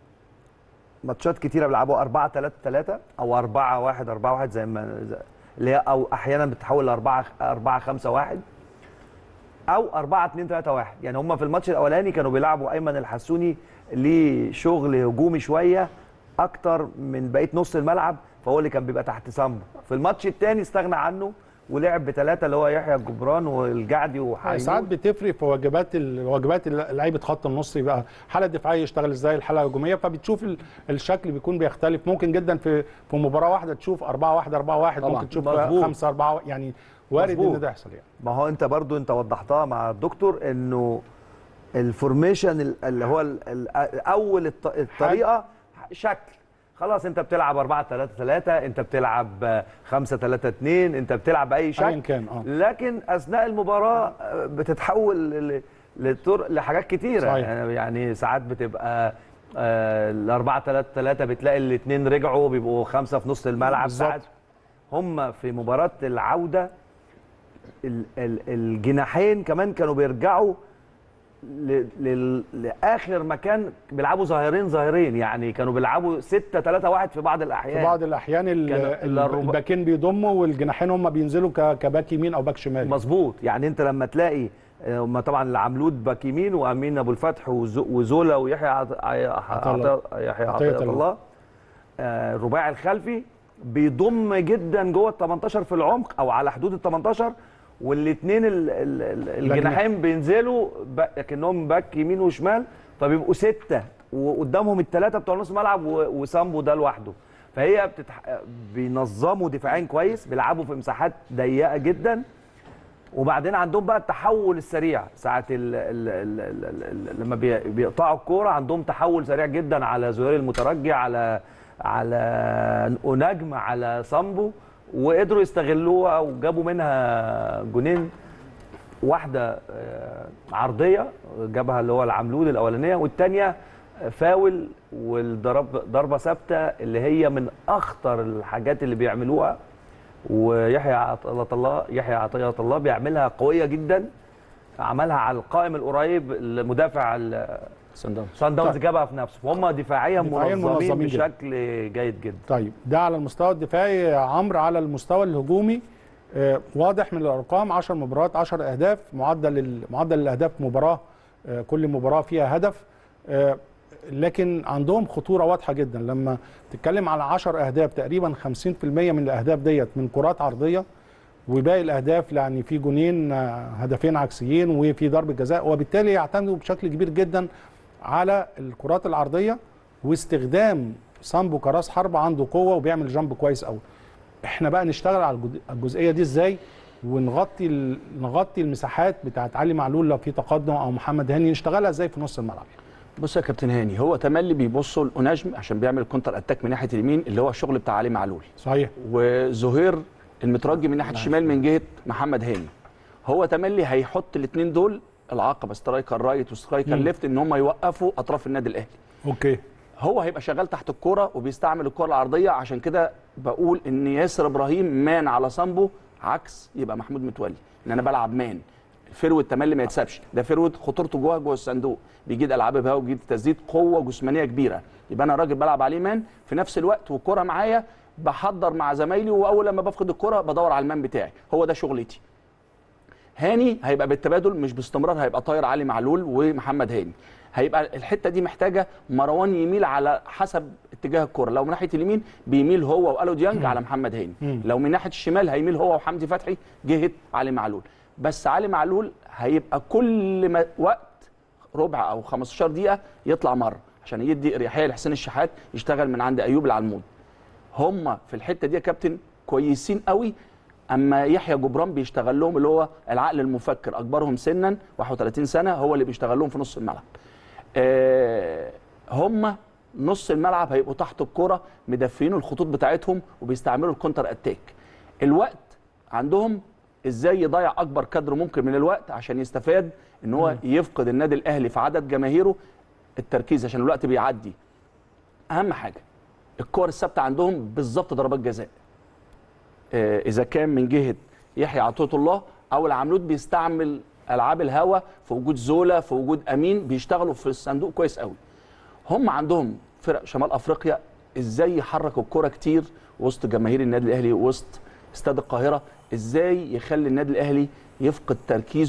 [SPEAKER 2] ماتشات كتيرة بيلعبوا 4 3 3 او 4 1 4 1 زي ما زي- اللي هي او احيانا بتتحول ل 4 4 5 1 او 4 2 3 1 يعني هم في الماتش الاولاني كانوا بيلعبوا ايمن الحسوني ليه شغل هجومي شويه اكتر من بقيه نص الملعب فهو اللي كان بيبقى تحت سامبو في الماتش الثاني استغنى عنه ولعب بثلاثه اللي هو يحيى الجبران والجعدي وحيوان
[SPEAKER 1] ساعات بتفرق في واجبات ال- واجبات ال- لعيبه خط النص يبقى الحاله الدفاعيه يشتغل ازاي الحاله الهجوميه فبتشوف ال- الشكل بيكون بيختلف ممكن جدا في في مباراه واحده تشوف 4 1 4 1
[SPEAKER 3] طبعاً.
[SPEAKER 1] ممكن تشوف
[SPEAKER 2] مظبوط.
[SPEAKER 1] 5 4 يعني وارد
[SPEAKER 2] مظبوط.
[SPEAKER 1] ان ده يحصل يعني
[SPEAKER 2] ما هو انت برضو انت وضحتها مع الدكتور انه الفورميشن ال- اللي هو ال- ال- اول الط- الطريقه شكل خلاص انت بتلعب 4 3 3 انت بتلعب 5 3 2 انت بتلعب باي
[SPEAKER 1] ايا
[SPEAKER 2] شكل
[SPEAKER 1] كان اه
[SPEAKER 2] لكن اثناء المباراه آه، بتتحول ل- لطرق لحاجات كتيره
[SPEAKER 1] صحيح.
[SPEAKER 2] يعني- يعني ساعات بتبقى ال 4 3 3 بتلاقي الاثنين رجعوا بيبقوا خمسه في نص الملعب
[SPEAKER 1] بالظبط.
[SPEAKER 2] ساعات هم في مباراه العوده ال- ال- الجناحين كمان كانوا بيرجعوا ل- لل- لاخر مكان بيلعبوا ظاهرين ظاهرين يعني كانوا بيلعبوا 6 3 1 في بعض الاحيان
[SPEAKER 1] في بعض الاحيان ال-
[SPEAKER 2] كان
[SPEAKER 1] ال-
[SPEAKER 2] الربع-
[SPEAKER 1] الباكين بيضموا والجناحين هم بينزلوا ك- كباك يمين او باك شمال
[SPEAKER 2] مظبوط يعني انت لما تلاقي آه، هم طبعا العملود باك يمين وامين ابو الفتح وزو- وزولا ويحيى عط- عي-
[SPEAKER 1] عطية الله.
[SPEAKER 2] عطية- يحيى
[SPEAKER 1] عطية
[SPEAKER 2] عطيه
[SPEAKER 1] الله.
[SPEAKER 2] الله آه، الرباعي الخلفي بيضم جدا جوه ال 18 في العمق او على حدود ال 18 والاثنين الجناحين بينزلوا ب- كانهم باك يمين وشمال فبيبقوا سته وقدامهم الثلاثه بتوع نص الملعب و- وسامبو ده لوحده فهي بتتح... بينظموا دفاعيا كويس بيلعبوا في مساحات ضيقه جدا وبعدين عندهم بقى التحول السريع ساعه ال ال ال ال ال ال لما بي- بيقطعوا الكوره عندهم تحول سريع جدا على زهير المترجي على على نجم على سامبو وقدروا يستغلوها وجابوا منها جونين واحده آه، عرضيه جابها اللي هو العملود الاولانيه والثانيه فاول والضرب ضربه ثابته اللي هي من اخطر الحاجات اللي بيعملوها ويحيى عطية الله يحيى عطية الله بيعملها قويه جدا عملها على القائم القريب المدافع ال-
[SPEAKER 3] سان داونز
[SPEAKER 2] سان داونز
[SPEAKER 1] طيب.
[SPEAKER 2] جابها في نفسه فهم دفاعيا
[SPEAKER 1] دفاعياً
[SPEAKER 2] منظمين
[SPEAKER 1] منظمين جداً.
[SPEAKER 2] بشكل جيد جدا
[SPEAKER 1] طيب ده على المستوى الدفاعي يا عمرو على المستوى الهجومي آه، واضح من الارقام 10 مباريات 10 اهداف معدل ال- معدل الاهداف مباراه آه، كل مباراه فيها هدف آه، لكن عندهم خطوره واضحه جدا لما تتكلم على 10 اهداف تقريبا 50% من الاهداف ديت من كرات عرضيه وباقي الاهداف يعني في جونين آه، هدفين عكسيين وفي ضربه جزاء وبالتالي يعتمدوا بشكل كبير جدا على الكرات العرضيه واستخدام سامبو كراس حرب عنده قوه وبيعمل جامب كويس قوي احنا بقى نشتغل على الجد- الجزئيه دي ازاي ونغطي ال- نغطي المساحات بتاعت علي معلول لو في تقدم او محمد هاني نشتغلها ازاي في نص الملعب
[SPEAKER 3] بص يا كابتن هاني هو تملي بيبصوا لأوناجم عشان بيعمل كونتر اتاك من ناحيه اليمين اللي هو الشغل بتاع علي معلول
[SPEAKER 1] صحيح
[SPEAKER 3] وزهير المترجي من ناحيه الشمال من جهه محمد هاني هو تملي هيحط الاثنين دول العقبه سترايكر رايت وسترايكر
[SPEAKER 1] مم.
[SPEAKER 3] ليفت ان هم يوقفوا اطراف النادي الاهلي
[SPEAKER 1] اوكي
[SPEAKER 3] هو هيبقى شغال تحت الكرة وبيستعمل الكرة العرضية عشان كده بقول ان ياسر ابراهيم مان على صامبو عكس يبقى محمود متولي ان انا بلعب مان فروت تملي ما يتسابش ده فروت خطورته جوه جوه الصندوق بيجيد العاب بها وبيجيد تسديد قوه جسمانيه كبيره يبقى انا راجل بلعب عليه مان في نفس الوقت والكره معايا بحضر مع زمايلي واول لما بفقد الكره بدور على المان بتاعي هو ده شغلتي هاني هيبقى بالتبادل مش باستمرار هيبقى طاير علي معلول ومحمد هاني هيبقى الحته دي محتاجه مروان يميل على حسب اتجاه الكره لو من ناحيه اليمين بيميل هو والو ديانج على محمد هاني
[SPEAKER 1] مم.
[SPEAKER 3] لو من ناحيه الشمال هيميل هو وحمدي فتحي جهه علي معلول بس علي معلول هيبقى كل ما وقت ربع او 15 دقيقه يطلع مره عشان يدي اريحيه لحسين الشحات يشتغل من عند ايوب العلمود هم في الحته دي يا كابتن كويسين قوي اما يحيى جبران بيشتغل لهم اللي هو العقل المفكر اكبرهم سنا 31 سنه هو اللي بيشتغل لهم في نص الملعب آه هم نص الملعب هيبقوا تحت الكرة مدفيين الخطوط بتاعتهم وبيستعملوا الكونتر اتاك الوقت عندهم ازاي يضيع اكبر قدر ممكن من الوقت عشان يستفاد ان هو يفقد النادي الاهلي في عدد جماهيره التركيز عشان الوقت بيعدي اهم حاجه الكور الثابته عندهم بالظبط ضربات جزاء آه، اذا كان من جهه يحيى عطيه الله او العملود بيستعمل العاب الهوا في وجود زولا في وجود امين بيشتغلوا في الصندوق كويس قوي هم عندهم فرق شمال افريقيا ازاي يحرك الكره كتير وسط جماهير النادي الاهلي وسط استاد القاهره ازاي يخلي النادي الاهلي يفقد تركيزه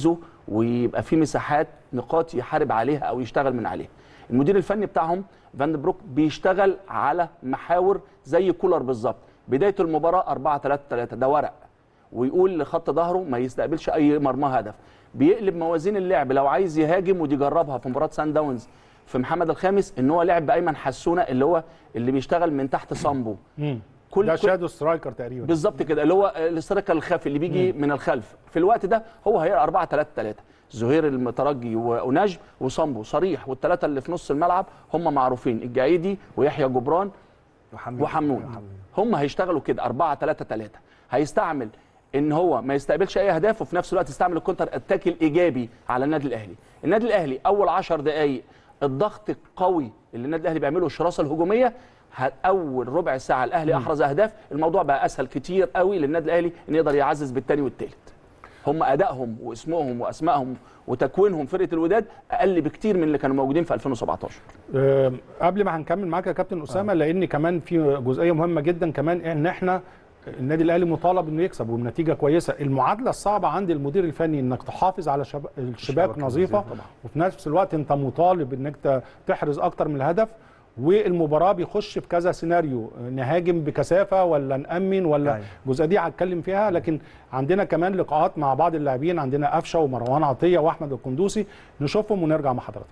[SPEAKER 3] ويبقى في مساحات نقاط يحارب عليها او يشتغل من عليها المدير الفني بتاعهم فان بروك بيشتغل على محاور زي كولر بالظبط بدايه المباراه 4 3 3 ده ورق ويقول لخط ظهره ما يستقبلش اي مرمى هدف بيقلب موازين اللعب لو عايز يهاجم ودي جربها في مباراه سان داونز في محمد الخامس ان هو لعب بايمن حسونه اللي هو اللي بيشتغل من تحت صامبو
[SPEAKER 1] مم.
[SPEAKER 3] كل
[SPEAKER 1] ده
[SPEAKER 3] كل-
[SPEAKER 1] شادو سترايكر تقريبا
[SPEAKER 3] بالظبط كده اللي هو الاسترايكر الخافي اللي بيجي من الخلف في الوقت ده هو هيقرا 4 3 3 زهير المترجي و- ونجم وصامبو صريح والثلاثه اللي في نص الملعب هم معروفين الجعيدي ويحيى جبران
[SPEAKER 2] وحمد
[SPEAKER 3] وحمود هم هيشتغلوا كده 4 3 3 هيستعمل ان هو ما يستقبلش اي اهداف وفي نفس الوقت يستعمل الكونتر اتاك الايجابي على النادي الاهلي النادي الاهلي اول 10 دقائق الضغط القوي اللي النادي الاهلي بيعمله الشراسه الهجوميه ه- اول ربع ساعه الاهلي احرز اهداف الموضوع بقى اسهل كتير قوي للنادي الاهلي ان يقدر يعزز بالثاني والثالث هم ادائهم واسمهم واسمائهم وتكوينهم فرقه الوداد اقل بكتير من اللي كانوا موجودين في 2017
[SPEAKER 1] آه، قبل ما هنكمل معاك يا كابتن اسامه لان كمان في جزئيه مهمه جدا كمان ان احنا النادي الاهلي مطالب انه يكسب وبنتيجه كويسه المعادله الصعبه عند المدير الفني انك تحافظ على شب... الشباك
[SPEAKER 2] الشبكة
[SPEAKER 1] نظيفه
[SPEAKER 2] نظيفة طبعا.
[SPEAKER 1] وفي نفس الوقت انت مطالب انك ت- تحرز اكتر من الهدف والمباراه بيخش في كذا سيناريو نهاجم بكثافه ولا نامن ولا
[SPEAKER 2] أيوة.
[SPEAKER 1] الجزئيه دي هتكلم فيها لكن عندنا كمان لقاءات مع بعض اللاعبين عندنا قفشه ومروان عطيه واحمد القندوسي نشوفهم ونرجع مع حضراتكم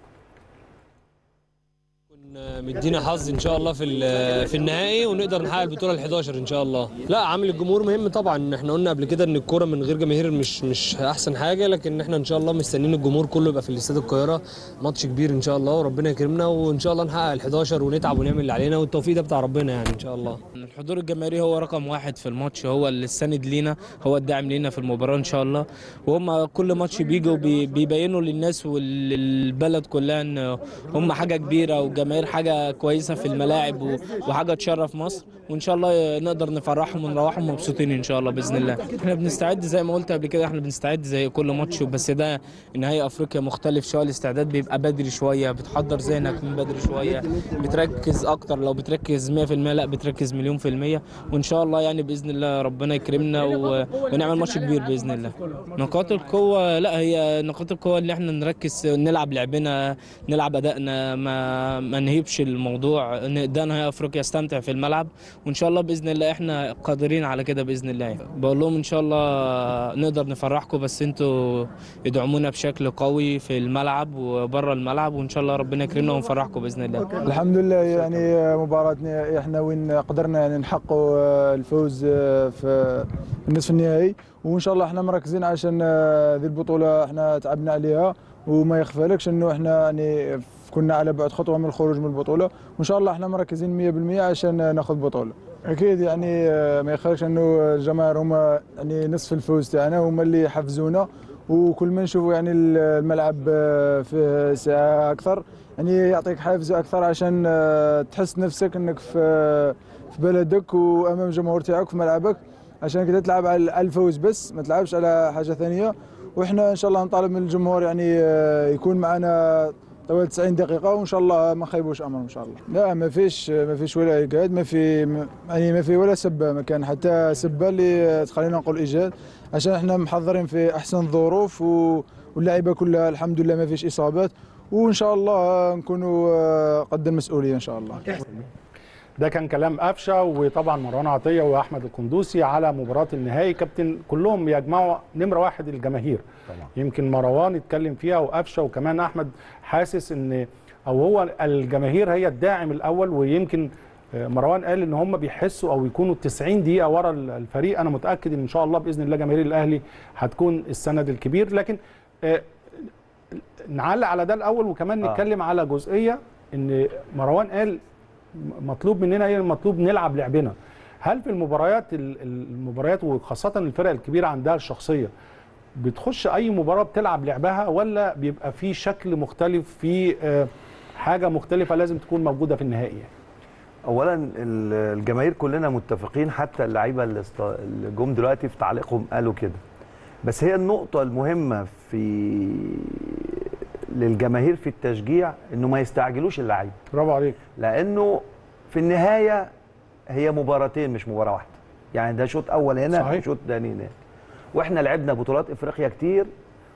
[SPEAKER 5] كنا مدينا حظ ان شاء الله في ال- في النهائي ونقدر نحقق البطوله ال 11 ان شاء الله لا عامل الجمهور مهم طبعا احنا قلنا قبل كده ان الكوره من غير جماهير مش مش احسن حاجه لكن احنا ان شاء الله مستنيين الجمهور كله يبقى في الاستاد القاهره ماتش كبير ان شاء الله وربنا يكرمنا وان شاء الله نحقق ال 11 ونتعب ونعمل اللي علينا والتوفيق ده بتاع ربنا يعني ان شاء الله
[SPEAKER 6] الحضور الجماهيري هو رقم واحد في الماتش هو اللي السند لينا هو الداعم لينا في المباراة إن شاء الله وهم كل ماتش بيجوا بي- بيبينوا للناس وللبلد كلها إن هم حاجة كبيرة والجماهير حاجة كويسة في الملاعب و- وحاجة تشرف مصر وإن شاء الله نقدر نفرحهم ونروحهم مبسوطين إن شاء الله بإذن الله إحنا بنستعد زي ما قلت قبل كده إحنا بنستعد زي كل ماتش بس ده نهائي أفريقيا مختلف شوية الاستعداد بيبقى بدري شوية بتحضر ذهنك من بدري شوية بتركز أكتر لو بتركز 100% لا بتركز مليون في المية وإن شاء الله يعني بإذن الله ربنا يكرمنا و... ونعمل ماتش كبير بإذن الله نقاط القوة لا هي نقاط القوة اللي احنا نركز نلعب لعبنا نلعب أدائنا ما ما نهيبش الموضوع ن- ده نهائي أفريقيا استمتع في الملعب وإن شاء الله بإذن الله احنا قادرين على كده بإذن الله يعني. بقول لهم إن شاء الله نقدر نفرحكم بس انتوا ادعمونا بشكل قوي في الملعب وبره الملعب وإن شاء الله ربنا يكرمنا ونفرحكم بإذن الله
[SPEAKER 7] الحمد لله يعني مباراتنا احنا وين قدرنا يعني نحققوا الفوز في النصف النهائي وان شاء الله احنا مركزين عشان ذي البطوله احنا تعبنا عليها وما يخفالكش انه احنا يعني كنا على بعد خطوه من الخروج من البطوله وان شاء الله احنا مركزين 100% عشان ناخذ بطوله اكيد يعني ما يخفالكش انه الجماهير هما يعني نصف الفوز تاعنا هما اللي يحفزونا وكل ما نشوفوا يعني الملعب فيه ساعه اكثر يعني يعطيك حافز اكثر عشان آه، تحس نفسك انك في في بلدك وامام الجمهور تاعك في ملعبك عشان كده تلعب على على الفوز بس ما تلعبش على حاجه ثانيه واحنا ان شاء الله نطالب من الجمهور يعني آه، يكون معنا طوال 90 دقيقة وإن شاء الله ما خيبوش أمر إن شاء الله. لا ما فيش ما فيش ولا إيجاد ما في ما- يعني ما في ولا سبة ما كان حتى سبة اللي تخلينا نقول إيجاد عشان إحنا محضرين في أحسن ظروف و- واللعيبة كلها الحمد لله ما فيش إصابات وإن شاء الله نكونوا آه، قد المسؤولية إن شاء الله.
[SPEAKER 1] ده كان كلام قفشه وطبعا مروان عطيه واحمد القندوسي على مباراه النهائي كابتن كلهم يجمعوا نمره واحد الجماهير
[SPEAKER 2] طبعا.
[SPEAKER 1] يمكن مروان اتكلم فيها وقفشه وكمان احمد حاسس ان او هو الجماهير هي الداعم الاول ويمكن آه، مروان قال ان هم بيحسوا او يكونوا 90 دقيقه ورا الفريق انا متاكد ان شاء الله باذن الله جماهير الاهلي هتكون السند الكبير لكن آه، نعلق على ده الاول وكمان
[SPEAKER 2] آه.
[SPEAKER 1] نتكلم على جزئيه ان مروان قال مطلوب مننا ايه المطلوب نلعب لعبنا هل في المباريات ال- ال- المباريات وخاصه الفرق الكبيره عندها الشخصيه بتخش اي مباراه بتلعب لعبها ولا بيبقى في شكل مختلف في آه، حاجه مختلفه لازم تكون موجوده في النهائي يعني؟
[SPEAKER 2] اولا ال- الجماهير كلنا متفقين حتى اللعيبه اللي است- اللي جم دلوقتي في تعليقهم قالوا كده بس هي النقطه المهمه في للجماهير في التشجيع انه ما يستعجلوش اللعيبه
[SPEAKER 1] برافو عليك
[SPEAKER 2] لانه في النهايه هي مباراتين مش مباراه واحده يعني ده شوط اول هنا
[SPEAKER 1] صحيح.
[SPEAKER 2] وشوط تاني هنا واحنا لعبنا بطولات افريقيا كتير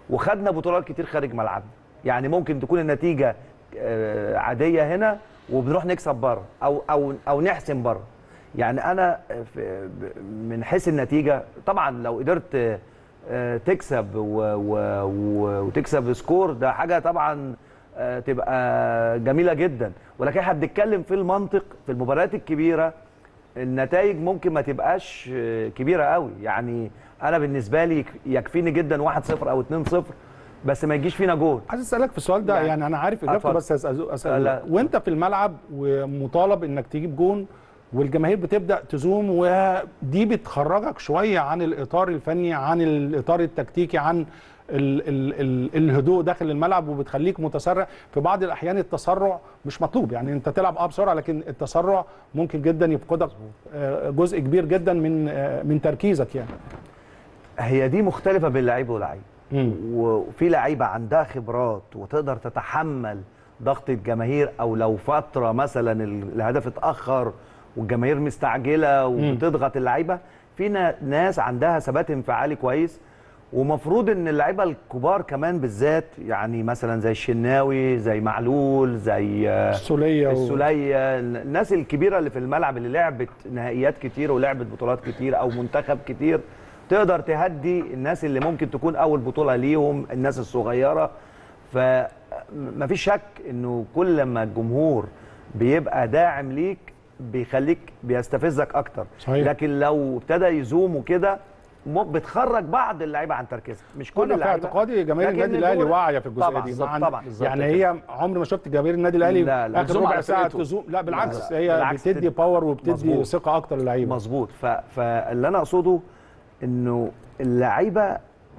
[SPEAKER 2] وخدنا بطولات كتير خارج ملعبنا يعني ممكن تكون النتيجه آه، عاديه هنا وبنروح نكسب بره او او او نحسم بره يعني انا في ب- من حيث النتيجه طبعا لو قدرت آه، تكسب و و و وتكسب سكور ده حاجه طبعا آه، تبقى جميله جدا ولكن احنا بنتكلم في المنطق في المباريات الكبيره النتائج ممكن ما تبقاش آه، كبيره قوي يعني انا بالنسبه لي يك- يكفيني جدا 1-0 او 2-0 بس ما يجيش فينا جول
[SPEAKER 1] عايز اسالك في السؤال ده
[SPEAKER 2] يعني-
[SPEAKER 1] يعني, انا عارف اجابته
[SPEAKER 2] اتفضل.
[SPEAKER 1] بس اسال اسال
[SPEAKER 2] لا.
[SPEAKER 1] وانت في الملعب ومطالب انك تجيب جون والجماهير بتبدا تزوم ودي بتخرجك شويه عن الاطار الفني عن الاطار التكتيكي عن ال ال ال الهدوء داخل الملعب وبتخليك متسرع في بعض الاحيان التسرع مش مطلوب يعني انت تلعب اه بسرعه لكن التسرع ممكن جدا يفقدك آه، جزء كبير جدا من آه، من تركيزك يعني
[SPEAKER 2] هي دي مختلفه بين لعيب ولعيب
[SPEAKER 1] مم.
[SPEAKER 2] وفي لعيبه عندها خبرات وتقدر تتحمل ضغط الجماهير او لو فتره مثلا ال- الهدف اتاخر والجماهير مستعجله وبتضغط اللعيبه في نا- ناس عندها ثبات انفعالي كويس ومفروض ان اللعيبه الكبار كمان بالذات يعني مثلا زي الشناوي زي معلول زي آه،
[SPEAKER 1] السوليه و-
[SPEAKER 2] السوليه الناس الكبيره اللي في الملعب اللي لعبت نهائيات كتير ولعبت بطولات كتير او منتخب كتير تقدر تهدي الناس اللي ممكن تكون اول بطوله ليهم الناس الصغيره فمفيش شك انه كل ما الجمهور بيبقى داعم ليك بيخليك بيستفزك اكتر
[SPEAKER 1] صحيح.
[SPEAKER 2] لكن لو ابتدى يزوم وكده م- بتخرج بعض اللعيبه عن تركيزها مش كل
[SPEAKER 1] كل في
[SPEAKER 2] اللعيبه
[SPEAKER 1] اعتقادي جماهير
[SPEAKER 2] لكن
[SPEAKER 1] النادي الاهلي
[SPEAKER 2] الجمهور-
[SPEAKER 1] واعيه في الجزئيه
[SPEAKER 2] طبعا
[SPEAKER 1] دي
[SPEAKER 2] بالظبط،
[SPEAKER 1] مع-
[SPEAKER 2] طبعا بالظبط
[SPEAKER 1] يعني
[SPEAKER 2] كده.
[SPEAKER 1] هي عمري ما شفت جماهير النادي الاهلي
[SPEAKER 2] لا، لا،
[SPEAKER 1] اخر
[SPEAKER 3] بتزوم
[SPEAKER 1] ربع
[SPEAKER 3] على
[SPEAKER 1] ساعه
[SPEAKER 3] فرقته.
[SPEAKER 1] تزوم لا بالعكس
[SPEAKER 2] لا،
[SPEAKER 1] هي
[SPEAKER 2] بالعكس
[SPEAKER 1] بتدي
[SPEAKER 2] تدي-
[SPEAKER 1] باور وبتدي
[SPEAKER 2] مظبوط.
[SPEAKER 1] ثقه اكتر للعيبه
[SPEAKER 2] مظبوط ف... فاللي انا اقصده انه اللعيبه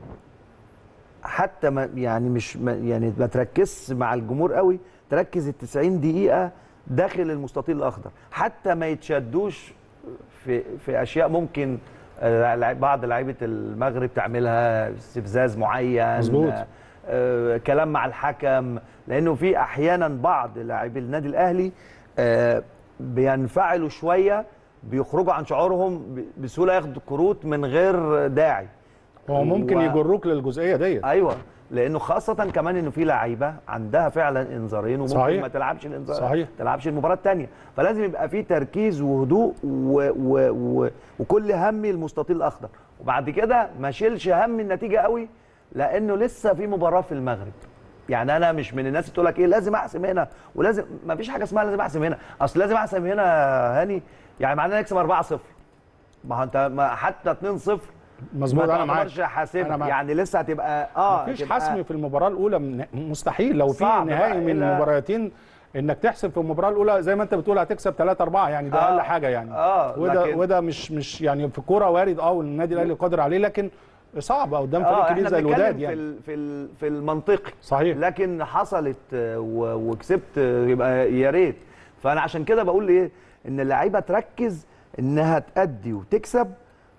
[SPEAKER 2] حتى ما يعني مش ما يعني ما تركزش مع الجمهور قوي تركز ال 90 دقيقه داخل المستطيل الاخضر حتى ما يتشدوش في في اشياء ممكن آه، لعيب- بعض لعيبه المغرب تعملها استفزاز معين
[SPEAKER 1] مظبوط.
[SPEAKER 2] آه، آه، كلام مع الحكم لانه في احيانا بعض لاعبي النادي الاهلي آه، بينفعلوا شويه بيخرجوا عن شعورهم ب- بسهوله ياخدوا كروت من غير داعي
[SPEAKER 1] هو ممكن
[SPEAKER 2] و-
[SPEAKER 1] يجروك للجزئيه ديت
[SPEAKER 2] ايوه لانه خاصه كمان انه في لعيبه عندها فعلا انذارين وممكن
[SPEAKER 1] صحيح.
[SPEAKER 2] ما تلعبش الانذار
[SPEAKER 1] صحيح.
[SPEAKER 2] تلعبش المباراه الثانيه فلازم يبقى في تركيز وهدوء و... و... و... وكل همي المستطيل الاخضر وبعد كده ما اشيلش هم النتيجه قوي لانه لسه في مباراه في المغرب يعني انا مش من الناس اللي تقول لك ايه لازم احسم هنا ولازم ما فيش حاجه اسمها لازم احسم هنا اصل لازم احسم هنا يا هاني يعني معناه نكسب 4-0 ما هو انت ما حتى 2-0
[SPEAKER 1] مظبوط
[SPEAKER 2] ما
[SPEAKER 1] انا معاك
[SPEAKER 2] تعتبرش حاسبها
[SPEAKER 1] أنا معاك.
[SPEAKER 2] يعني لسه هتبقى اه
[SPEAKER 1] مفيش
[SPEAKER 2] هتبقى-
[SPEAKER 1] حسم في المباراه الاولى من- مستحيل لو في
[SPEAKER 2] صعب
[SPEAKER 1] نهائي
[SPEAKER 2] بقى
[SPEAKER 1] من
[SPEAKER 2] إلا-
[SPEAKER 1] مباراتين انك تحسم في المباراه الاولى زي ما انت بتقول هتكسب 3 4 يعني ده
[SPEAKER 2] آه.
[SPEAKER 1] اقل حاجه يعني
[SPEAKER 2] آه،
[SPEAKER 1] وده
[SPEAKER 2] لكن-
[SPEAKER 1] وده مش مش يعني في الكوره وارد اه والنادي الاهلي قادر عليه لكن صعب قدام فريق
[SPEAKER 2] اه
[SPEAKER 1] كبير
[SPEAKER 2] احنا
[SPEAKER 1] زي
[SPEAKER 2] بنتكلم
[SPEAKER 1] الوداد
[SPEAKER 2] في
[SPEAKER 1] يعني
[SPEAKER 2] ال- في ال- في المنطقي
[SPEAKER 1] صحيح
[SPEAKER 2] لكن حصلت آه، و- وكسبت آه، يبقى يا ريت فانا عشان كده بقول ايه ان اللعيبه تركز انها تأدي وتكسب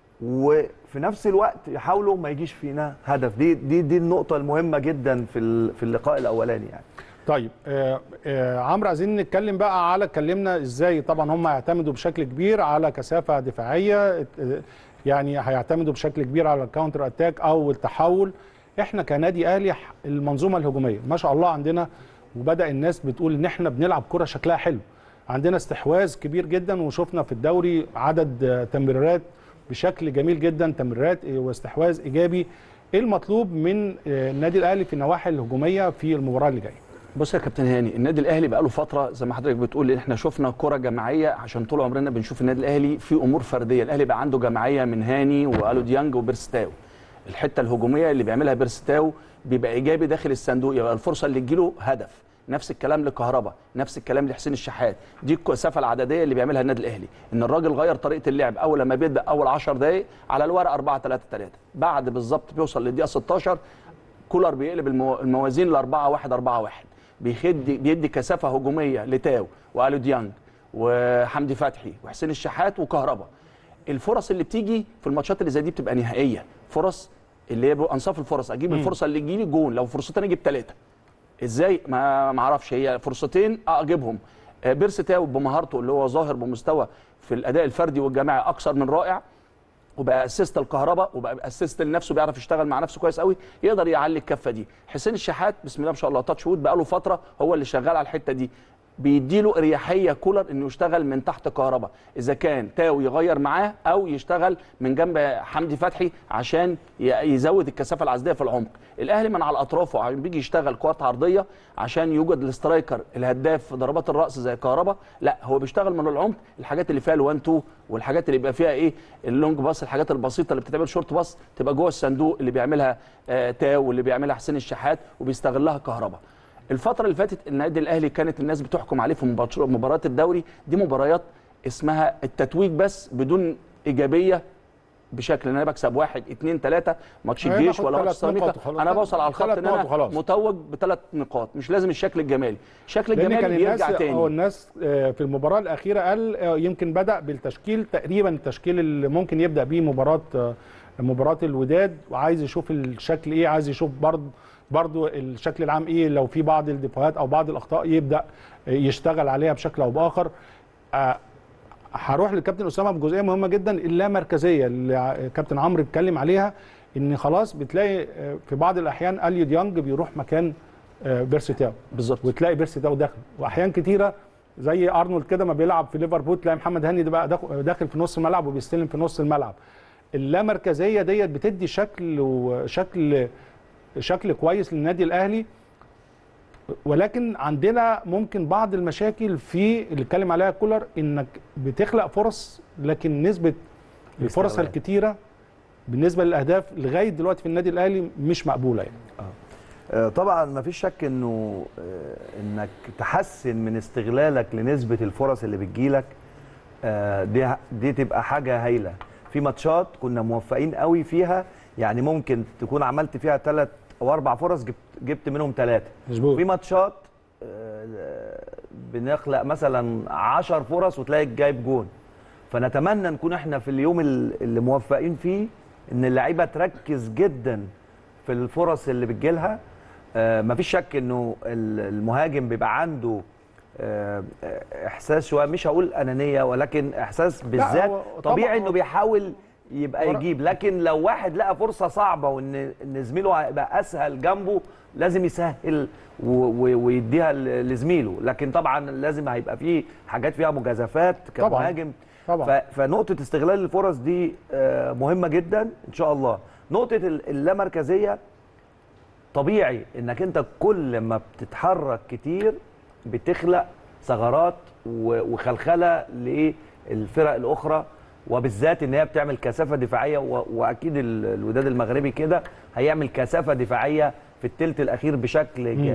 [SPEAKER 2] وفي نفس الوقت يحاولوا ما يجيش فينا هدف دي دي دي النقطه المهمه جدا في ال- في اللقاء الاولاني يعني
[SPEAKER 1] طيب آه آه عمرو عايزين نتكلم بقى على اتكلمنا ازاي طبعا هم هيعتمدوا بشكل كبير على كثافه دفاعيه آه، يعني هيعتمدوا بشكل كبير على الكاونتر اتاك او التحول احنا كنادي اهلي ح- المنظومه الهجوميه ما شاء الله عندنا وبدا الناس بتقول ان احنا بنلعب كره شكلها حلو عندنا استحواذ كبير جدا وشفنا في الدوري عدد آه، تمريرات بشكل جميل جدا تمريرات آه، واستحواذ ايجابي ايه المطلوب من آه، النادي الاهلي في النواحي الهجوميه في المباراه اللي جايه
[SPEAKER 3] بص يا كابتن هاني النادي الاهلي بقاله فتره زي ما حضرتك بتقول ان احنا شفنا كره جماعيه عشان طول عمرنا بنشوف النادي الاهلي في امور فرديه الاهلي بقى عنده جماعيه من هاني والو ديانج وبيرستاو الحته الهجوميه اللي بيعملها بيرستاو بيبقى ايجابي داخل الصندوق يبقى الفرصه اللي تجيله هدف نفس الكلام لكهربا نفس الكلام لحسين الشحات دي الكثافه العدديه اللي بيعملها النادي الاهلي ان الراجل غير طريقه اللعب اول لما بيبدا اول 10 دقائق على الورق 4 3 3 بعد بالظبط بيوصل للدقيقه 16 كولر بيقلب المو- الموازين ل 4 1 4 1 بيخدي بيدي كثافه هجوميه لتاو والو ديانج وحمدي فتحي وحسين الشحات وكهربا الفرص اللي بتيجي في الماتشات اللي زي دي بتبقى نهائيه فرص اللي هي انصاف الفرص اجيب الفرصه اللي تجي لي جون لو فرصتين اجيب ثلاثه ازاي ما ما اعرفش هي فرصتين اجيبهم آه، بيرس تاو بمهارته اللي هو ظاهر بمستوى في الاداء الفردي والجماعي اكثر من رائع وبقى اسيست الكهرباء وبقى اسيست لنفسه بيعرف يشتغل مع نفسه كويس قوي يقدر يعلي الكفه دي حسين الشحات بسم الله ما شاء الله تاتش وود بقى له فتره هو اللي شغال على الحته دي بيديله اريحيه كولر انه يشتغل من تحت كهرباء اذا كان تاو يغير معاه او يشتغل من جنب حمدي فتحي عشان ي- يزود الكثافه العزليه في العمق الاهلي من على الاطراف وعم بيجي يشتغل كوات عرضيه عشان يوجد الاسترايكر الهداف في ضربات الراس زي كهرباء لا هو بيشتغل من العمق الحاجات اللي فيها ال1 2 والحاجات اللي بيبقى فيها ايه اللونج باص الحاجات البسيطه اللي بتتعمل شورت باص تبقى جوه الصندوق اللي بيعملها آه تاو واللي بيعملها حسين الشحات وبيستغلها كهرباء الفترة اللي فاتت النادي الأهلي كانت الناس بتحكم عليه في مباش- مباريات الدوري دي مباريات اسمها التتويج بس بدون إيجابية بشكل ان انا بكسب واحد اثنين ثلاثه ماتش
[SPEAKER 1] أيوة،
[SPEAKER 3] الجيش
[SPEAKER 1] ناخد
[SPEAKER 3] ولا ماتش
[SPEAKER 1] ثلاث
[SPEAKER 3] سيراميكا
[SPEAKER 1] نقاط وخلاص.
[SPEAKER 3] انا بوصل على الخط
[SPEAKER 1] ثلاث
[SPEAKER 3] ان
[SPEAKER 1] نقاط
[SPEAKER 3] انا
[SPEAKER 1] وخلاص.
[SPEAKER 3] متوج بثلاث نقاط مش لازم الشكل الجمالي الشكل
[SPEAKER 1] لان
[SPEAKER 3] الجمالي
[SPEAKER 1] كان الناس
[SPEAKER 3] بيرجع
[SPEAKER 1] هو
[SPEAKER 3] تاني
[SPEAKER 1] الناس آه، في المباراه الاخيره قال آه، يمكن بدا بالتشكيل تقريبا التشكيل اللي ممكن يبدا بيه مباراه آه، مباراه الوداد وعايز يشوف الشكل ايه عايز يشوف برضه برضه الشكل العام ايه لو في بعض الدفاعات او بعض الاخطاء يبدا آه، يشتغل عليها بشكل او باخر آه، هروح للكابتن اسامه بجزئيه مهمه جدا اللامركزيه اللي ع- كابتن عمرو اتكلم عليها ان خلاص بتلاقي آه، في بعض الاحيان اليو ديانج بيروح مكان آه، بيرسي تاو
[SPEAKER 3] بالظبط
[SPEAKER 1] وتلاقي بيرسي تاو داخل واحيان كتيره زي ارنولد كده ما بيلعب في ليفربول تلاقي محمد هاني ده بقى داخل- داخل في نص الملعب وبيستلم في نص الملعب اللامركزيه ديت بتدي شكل وشكل شكل كويس للنادي الاهلي ولكن عندنا ممكن بعض المشاكل في اللي اتكلم عليها كولر انك بتخلق فرص لكن نسبه الفرص
[SPEAKER 2] الاستغلال.
[SPEAKER 1] الكتيره بالنسبه للاهداف لغايه دلوقتي في النادي الاهلي مش مقبوله يعني
[SPEAKER 2] آه، طبعا ما فيش شك انه آه، انك تحسن من استغلالك لنسبه الفرص اللي بتجيلك آه، دي دي تبقى حاجه هايله في ماتشات كنا موفقين قوي فيها يعني ممكن تكون عملت فيها ثلاث او اربع فرص جبت جبت منهم ثلاثه
[SPEAKER 1] مظبوط
[SPEAKER 2] في ماتشات آه، بنخلق مثلا 10 فرص وتلاقي جايب جون فنتمنى نكون احنا في اليوم ال- اللي موفقين فيه ان اللعيبه تركز جدا في الفرص اللي بتجيلها آه، مفيش شك انه ال- المهاجم بيبقى عنده آه، احساس شويه مش هقول انانيه ولكن احساس بالذات
[SPEAKER 1] هو
[SPEAKER 2] طبيعي
[SPEAKER 1] طبعاً
[SPEAKER 2] انه بيحاول يبقى
[SPEAKER 1] ورا-
[SPEAKER 2] يجيب لكن لو واحد لقى فرصه صعبه وان ان زميله هيبقى اسهل جنبه لازم يسهل و- و- ويديها ل- لزميله لكن طبعا لازم هيبقى فيه حاجات فيها مجازفات
[SPEAKER 1] طبعاً.
[SPEAKER 2] كمهاجم
[SPEAKER 1] طبعا
[SPEAKER 2] ف- فنقطه استغلال الفرص دي آه، مهمه جدا ان شاء الله نقطه ال- اللامركزيه طبيعي انك انت كل ما بتتحرك كتير بتخلق ثغرات و- وخلخله للفرق الاخرى وبالذات ان هي بتعمل كثافه دفاعيه و- واكيد ال- الوداد المغربي كده هيعمل كثافه دفاعيه في الثلث الاخير بشكل جامد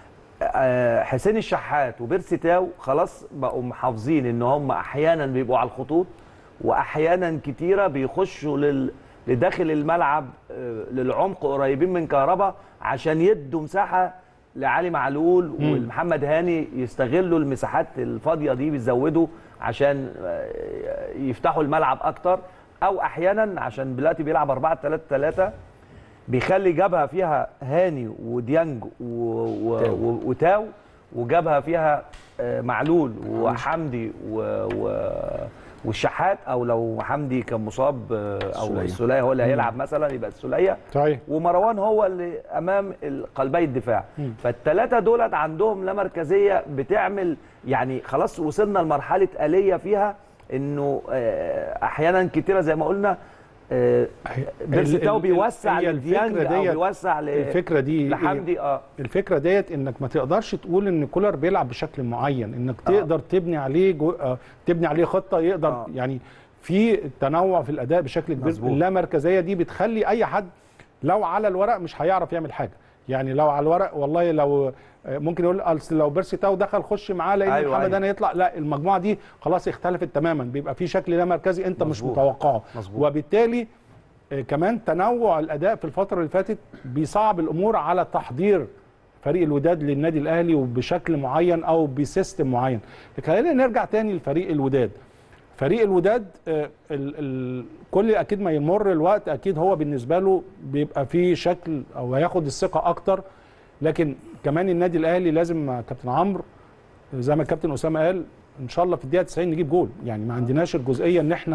[SPEAKER 2] آه، حسين الشحات وبيرسي تاو خلاص بقوا محافظين ان هم احيانا بيبقوا على الخطوط واحيانا كتيره بيخشوا لل لداخل الملعب آه، للعمق قريبين من كهربا عشان يدوا مساحه لعلي معلول والمحمد هاني يستغلوا المساحات الفاضيه دي بيزودوا عشان آه، يفتحوا الملعب اكتر او احيانا عشان دلوقتي بيلعب 4 3 3 بيخلي جبهه فيها هاني وديانج و... و...
[SPEAKER 3] تاو.
[SPEAKER 2] و... وتاو وجبهه فيها آه، معلول وحمدي و... و... والشحات او لو حمدي كان مصاب آه، او
[SPEAKER 3] السولية.
[SPEAKER 2] السوليه هو اللي هيلعب مثلا يبقى السوليه
[SPEAKER 1] صحيح
[SPEAKER 2] ومروان هو اللي امام ال- قلبي الدفاع فالثلاثه دولت عندهم لا مركزيه بتعمل يعني خلاص وصلنا لمرحله اليه فيها انه آه، احيانا كتيره زي ما قلنا آه، بيرسي
[SPEAKER 1] ال-
[SPEAKER 2] تاو
[SPEAKER 1] ال-
[SPEAKER 2] بيوسع
[SPEAKER 1] هي
[SPEAKER 2] لديانج
[SPEAKER 1] الفكرة
[SPEAKER 2] او
[SPEAKER 1] ديت-
[SPEAKER 2] بيوسع ل-
[SPEAKER 1] الفكره دي
[SPEAKER 2] لحمدي اه
[SPEAKER 1] الفكره ديت انك ما تقدرش تقول ان كولر بيلعب بشكل معين انك تقدر تبني عليه جو... آه، تبني عليه خطه يقدر
[SPEAKER 2] آه.
[SPEAKER 1] يعني في تنوع في الاداء بشكل كبير
[SPEAKER 2] مظبوط.
[SPEAKER 1] اللامركزيه دي بتخلي اي حد لو على الورق مش هيعرف يعمل حاجه يعني لو على الورق والله لو آه، ممكن يقول أصل لو بيرسي تاو دخل خش معاه لان
[SPEAKER 2] أيوة،
[SPEAKER 1] أيوة محمد
[SPEAKER 2] أيوة.
[SPEAKER 1] انا يطلع لا المجموعه دي خلاص اختلفت تماما بيبقى في شكل لا مركزي انت مش
[SPEAKER 2] مظبوط.
[SPEAKER 1] متوقعه
[SPEAKER 2] مظبوط.
[SPEAKER 1] وبالتالي آه، كمان تنوع الاداء في الفتره اللي فاتت بيصعب الامور على تحضير فريق الوداد للنادي الاهلي وبشكل معين او بسيستم معين لكن خلينا نرجع تاني لفريق الوداد فريق الوداد آه، ال ال كل اكيد ما يمر الوقت اكيد هو بالنسبه له بيبقى فيه شكل او هياخد الثقه اكتر لكن كمان النادي الاهلي لازم مع كابتن عمرو زي ما الكابتن اسامه قال ان شاء الله في الدقيقه 90 نجيب جول يعني ما عندناش الجزئيه ان احنا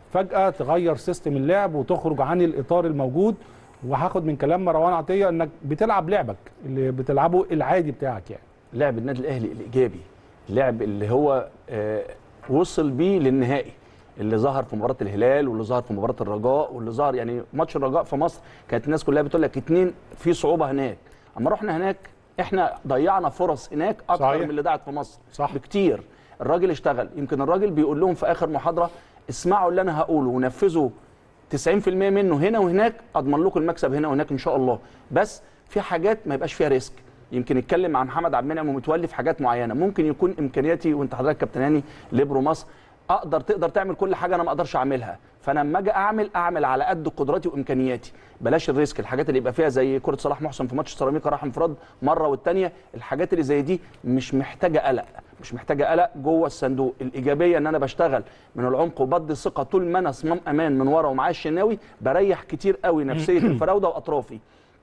[SPEAKER 1] فجاه تغير سيستم اللعب وتخرج عن الاطار الموجود وهاخد من كلام مروان عطيه انك بتلعب لعبك اللي بتلعبه العادي بتاعك يعني
[SPEAKER 3] لعب النادي الاهلي الايجابي اللعب اللي هو آه، وصل بيه للنهائي اللي ظهر في مباراه الهلال واللي ظهر في مباراه الرجاء واللي ظهر يعني ماتش الرجاء في مصر كانت الناس كلها بتقول لك اتنين في صعوبه هناك اما رحنا هناك احنا ضيعنا فرص هناك اكتر
[SPEAKER 1] صحيح.
[SPEAKER 3] من اللي ضاعت في مصر
[SPEAKER 1] صح.
[SPEAKER 3] بكتير الراجل اشتغل يمكن الراجل بيقول لهم في اخر محاضره اسمعوا اللي انا هقوله ونفذوا 90% منه هنا وهناك اضمن لكم المكسب هنا وهناك ان شاء الله بس في حاجات ما يبقاش فيها ريسك يمكن نتكلم مع محمد عبد المنعم ومتولي في حاجات معينه ممكن يكون امكانياتي وانت حضرتك كابتن هاني ليبرو مصر اقدر تقدر تعمل كل حاجه انا ما اقدرش اعملها فانا لما اجي اعمل اعمل على قد قدراتي وامكانياتي بلاش الريسك الحاجات اللي يبقى فيها زي كره صلاح محسن في ماتش سيراميكا راح انفراد مره والثانيه الحاجات اللي زي دي مش محتاجه قلق مش محتاجه قلق جوه الصندوق الايجابيه ان انا بشتغل من العمق وبدي ثقه طول ما انا صمام امان من ورا ومعايا الشناوي بريح كتير قوي نفسيه الفراوده واطرافي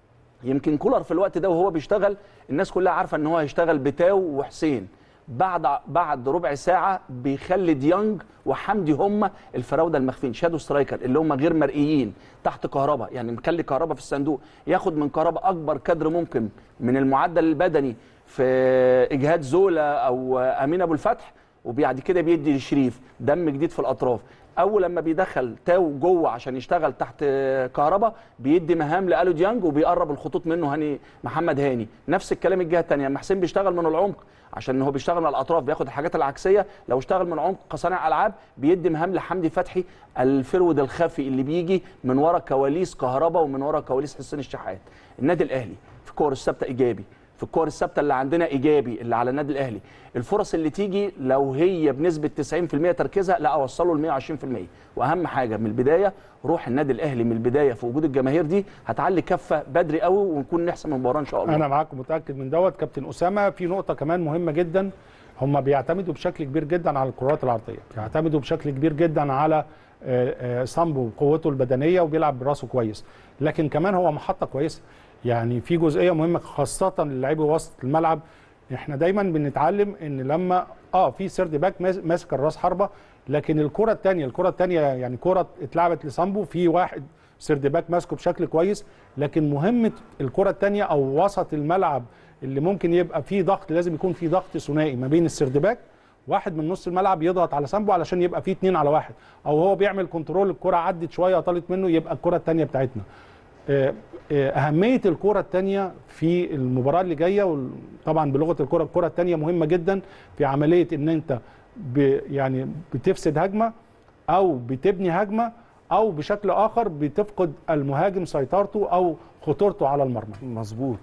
[SPEAKER 3] يمكن كولر في الوقت ده وهو بيشتغل الناس كلها عارفه ان هو هيشتغل بتاو وحسين بعد بعد ربع ساعه بيخلي ديانج وحمدي هم الفراوده المخفين شادو سترايكر اللي هم غير مرئيين تحت كهرباء يعني مخلي كهرباء في الصندوق ياخد من كهرباء اكبر كادر ممكن من المعدل البدني في اجهاد زولا او امين ابو الفتح وبعد كده بيدي لشريف دم جديد في الاطراف اول لما بيدخل تاو جوه عشان يشتغل تحت كهرباء بيدي مهام لالو ديانج وبيقرب الخطوط منه هاني محمد هاني نفس الكلام الجهه الثانيه اما حسين بيشتغل من العمق عشان هو بيشتغل من الاطراف بياخد الحاجات العكسيه لو اشتغل من عمق كصانع العاب بيدي مهام لحمدي فتحي الفرود الخفي اللي بيجي من ورا كواليس كهرباء ومن ورا كواليس حسين الشحات النادي الاهلي في كور الثابته ايجابي في الكور الثابته اللي عندنا ايجابي اللي على النادي الاهلي الفرص اللي تيجي لو هي بنسبه 90% تركيزها لا اوصله ل 120% واهم حاجه من البدايه روح النادي الاهلي من البدايه في وجود الجماهير دي هتعلي كفه بدري قوي ونكون نحسم المباراه ان شاء الله
[SPEAKER 1] انا معاك متاكد من دوت كابتن اسامه في نقطه كمان مهمه جدا هم بيعتمدوا بشكل كبير جدا على الكرات العرضيه بيعتمدوا بشكل كبير جدا على آه، آه، صامبو وقوته البدنيه وبيلعب براسه كويس لكن كمان هو محطه كويسه يعني في جزئيه مهمه خاصه للاعبي وسط الملعب احنا دايما بنتعلم ان لما اه في سيرد باك ماس- ماسك الراس حربه لكن الكره الثانيه الكره الثانيه يعني كره اتلعبت لصامبو في واحد سيرد باك ماسكه بشكل كويس لكن مهمه الكره الثانيه او وسط الملعب اللي ممكن يبقى فيه ضغط لازم يكون فيه ضغط ثنائي ما بين السيرد باك واحد من نص الملعب يضغط على سامبو علشان يبقى فيه اتنين على واحد او هو بيعمل كنترول الكره عدت شويه طالت منه يبقى الكره الثانيه بتاعتنا آه، آه، اهميه الكره الثانيه في المباراه اللي جايه وال- طبعا بلغه الكره الكره الثانيه مهمه جدا في عمليه ان انت ب يعني بتفسد هجمه او بتبني هجمه او بشكل اخر بتفقد المهاجم سيطرته او خطورته على المرمى
[SPEAKER 2] مظبوط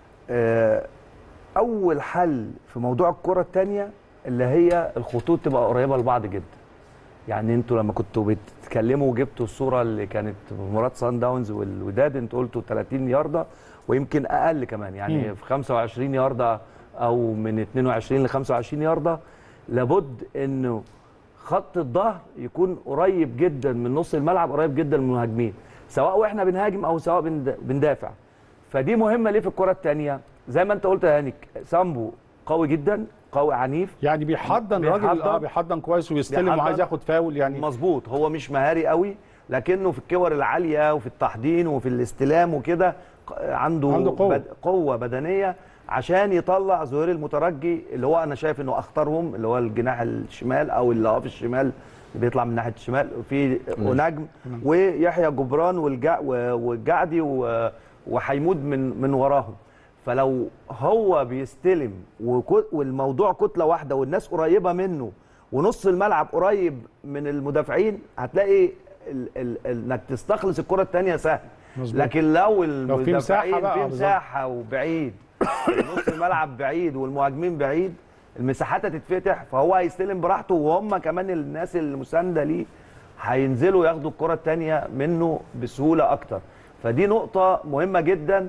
[SPEAKER 2] آه، اول حل في موضوع الكره الثانيه اللي هي الخطوط تبقى قريبه لبعض جدا يعني انتوا لما كنتوا بتتكلموا وجبتوا الصوره اللي كانت في مباراه سان داونز والوداد انتوا قلتوا 30 يارده ويمكن اقل كمان يعني
[SPEAKER 1] مم.
[SPEAKER 2] في 25 يارده او من 22 ل 25 يارده لابد انه خط الظهر يكون قريب جدا من نص الملعب قريب جدا من المهاجمين سواء واحنا بنهاجم او سواء بند- بندافع فدي مهمه ليه في الكره الثانيه زي ما انت قلت يا هانيك سامبو قوي جدا قوي عنيف
[SPEAKER 1] يعني بيحضن راجل
[SPEAKER 2] بيحضن.
[SPEAKER 1] اه بيحضن كويس ويستلم
[SPEAKER 2] بيحضن.
[SPEAKER 1] وعايز ياخد فاول يعني
[SPEAKER 2] مظبوط هو مش مهاري قوي لكنه في الكور العاليه وفي التحضين وفي الاستلام وكده ق- عنده
[SPEAKER 1] عنده قوة.
[SPEAKER 2] بد... قوه بدنيه عشان يطلع زهير المترجي اللي هو انا شايف انه اخطرهم اللي هو الجناح الشمال او اللي هو في الشمال اللي بيطلع من ناحيه الشمال وفي ونجم ويحيى جبران والجع... و- والجعدي و... وحيمود من من وراهم فلو هو بيستلم وكو... والموضوع كتله واحده والناس قريبه منه ونص الملعب قريب من المدافعين هتلاقي ال... ال... ال... انك تستخلص الكره الثانيه سهل
[SPEAKER 1] مظبوط.
[SPEAKER 2] لكن لو
[SPEAKER 1] لو في مساحة
[SPEAKER 2] المدافعين
[SPEAKER 1] بقى،
[SPEAKER 2] في
[SPEAKER 1] بالظبط.
[SPEAKER 2] مساحه وبعيد نص الملعب بعيد والمهاجمين بعيد المساحات هتتفتح فهو هيستلم براحته وهم كمان الناس المسانده ليه هينزلوا ياخدوا الكره الثانيه منه بسهوله اكتر فدي نقطه مهمه جدا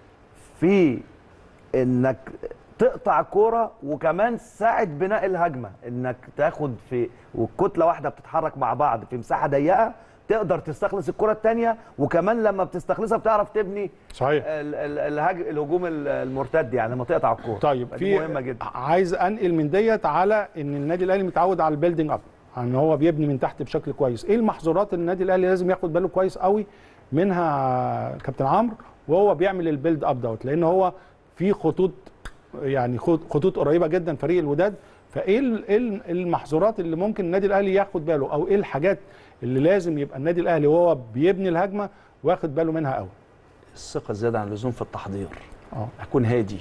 [SPEAKER 2] في انك تقطع كوره وكمان ساعد بناء الهجمه انك تاخد في والكتله واحده بتتحرك مع بعض في مساحه ضيقه تقدر تستخلص الكره الثانيه وكمان لما بتستخلصها بتعرف تبني
[SPEAKER 1] صحيح
[SPEAKER 2] ال- ال- الهج... الهجوم ال- المرتد يعني لما تقطع الكوره
[SPEAKER 1] طيب
[SPEAKER 2] فدي
[SPEAKER 1] في
[SPEAKER 2] مهمه جدا
[SPEAKER 1] عايز انقل من ديت على ان النادي الاهلي متعود على البيلدينج اب ان هو بيبني من تحت بشكل كويس ايه المحظورات اللي النادي الاهلي لازم ياخد باله كويس قوي منها كابتن عمرو وهو بيعمل البيلد اب دوت لان هو في خطوط يعني خط- خطوط قريبه جدا فريق الوداد فايه ال- إيه ال- المحظورات اللي ممكن النادي الاهلي ياخد باله او ايه الحاجات اللي لازم يبقى النادي الاهلي وهو بيبني الهجمه واخد باله منها قوي
[SPEAKER 3] الثقه زياده عن اللزوم في التحضير
[SPEAKER 1] اه
[SPEAKER 3] اكون هادي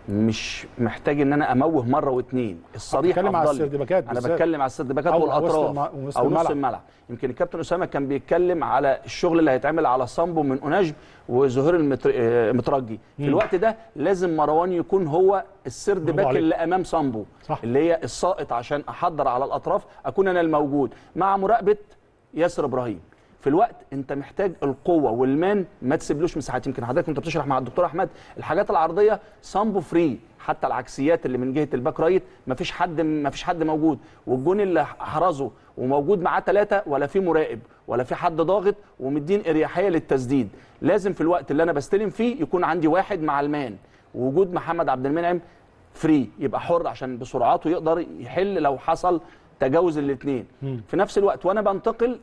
[SPEAKER 3] مش محتاج ان انا اموه مره واثنين الصريح
[SPEAKER 1] بتكلم على
[SPEAKER 3] افضل لي.
[SPEAKER 1] السردباكات
[SPEAKER 3] انا
[SPEAKER 1] بالذات.
[SPEAKER 3] بتكلم على السردباكات
[SPEAKER 1] أو وسط
[SPEAKER 3] والاطراف
[SPEAKER 1] الم- وسط
[SPEAKER 3] او نص
[SPEAKER 1] الملعب.
[SPEAKER 3] الملعب يمكن الكابتن اسامه كان بيتكلم على الشغل اللي هيتعمل على صامبو من اوناج وزهير المتر- آه، المترجي في الوقت ده لازم مروان يكون هو السرد
[SPEAKER 1] برافو
[SPEAKER 3] باك
[SPEAKER 1] عليك.
[SPEAKER 3] اللي امام صامبو
[SPEAKER 1] صح.
[SPEAKER 3] اللي هي الساقط عشان احضر على الاطراف اكون انا الموجود مع مراقبه ياسر ابراهيم في الوقت انت محتاج القوه والمان ما تسيبلوش مساحات يمكن حضرتك انت بتشرح مع الدكتور احمد الحاجات العرضيه صامبو فري حتى العكسيات اللي من جهه الباك رايت ما فيش حد ما فيش حد موجود والجون اللي حرزه وموجود معاه ثلاثه ولا في مراقب ولا في حد ضاغط ومدين اريحيه للتسديد لازم في الوقت اللي انا بستلم فيه يكون عندي واحد مع المان ووجود محمد عبد المنعم فري يبقى حر عشان بسرعاته يقدر يحل لو حصل تجاوز الاثنين في نفس الوقت وانا بنتقل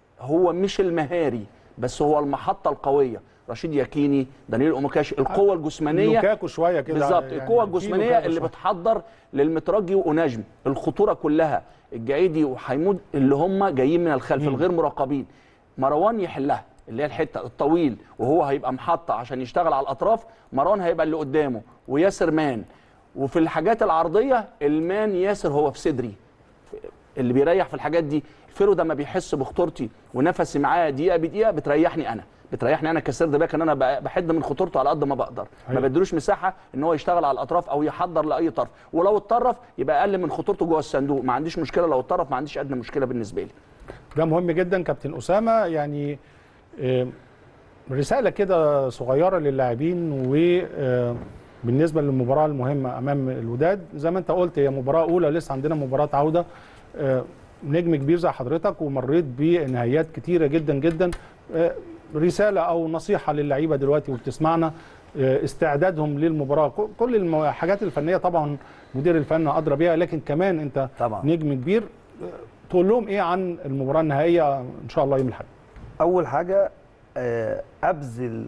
[SPEAKER 3] هو مش المهاري بس هو المحطه القويه رشيد ياكيني دانيال اوموكاشي القوه الجسمانيه
[SPEAKER 1] لوكاكو شويه كده
[SPEAKER 3] بالظبط
[SPEAKER 1] يعني
[SPEAKER 3] القوه
[SPEAKER 1] في
[SPEAKER 3] الجسمانيه
[SPEAKER 1] لوكاكو
[SPEAKER 3] اللي
[SPEAKER 1] شوية.
[SPEAKER 3] بتحضر للمترجي ونجم الخطوره كلها الجعيدي وحيمود اللي هم جايين من الخلف الغير مراقبين مروان يحلها اللي هي الحته الطويل وهو هيبقى محطه عشان يشتغل على الاطراف مروان هيبقى اللي قدامه وياسر مان وفي الحاجات العرضيه المان ياسر هو في صدري اللي بيريح في الحاجات دي الفيرو ده ما بيحس بخطورتي ونفسي معاه دقيقه بدقيقه بتريحني انا بتريحني انا كسرد باك ان انا ب- بحد من خطورته على قد ما بقدر ما
[SPEAKER 1] أيوة.
[SPEAKER 3] بدلوش مساحه ان هو يشتغل على الاطراف او يحضر لاي طرف ولو اتطرف يبقى اقل من خطورته جوه الصندوق ما عنديش مشكله لو اتطرف ما عنديش ادنى مشكله بالنسبه لي
[SPEAKER 1] ده مهم جدا كابتن اسامه يعني آه، رساله كده صغيره للاعبين وبالنسبه للمباراه المهمه امام الوداد زي ما انت قلت هي مباراه اولى لسه عندنا مباراه عوده آه، نجم كبير زي حضرتك ومريت بنهايات كتيره جدا جدا آه، رساله او نصيحه للعيبه دلوقتي وبتسمعنا آه، استعدادهم للمباراه ك- كل الم- الحاجات الفنيه طبعا مدير الفن ادرى بيها لكن كمان انت
[SPEAKER 2] طبعا.
[SPEAKER 1] نجم كبير آه، تقول لهم ايه عن المباراه النهائيه ان شاء الله يوم الاحد
[SPEAKER 2] اول حاجه آه، ابذل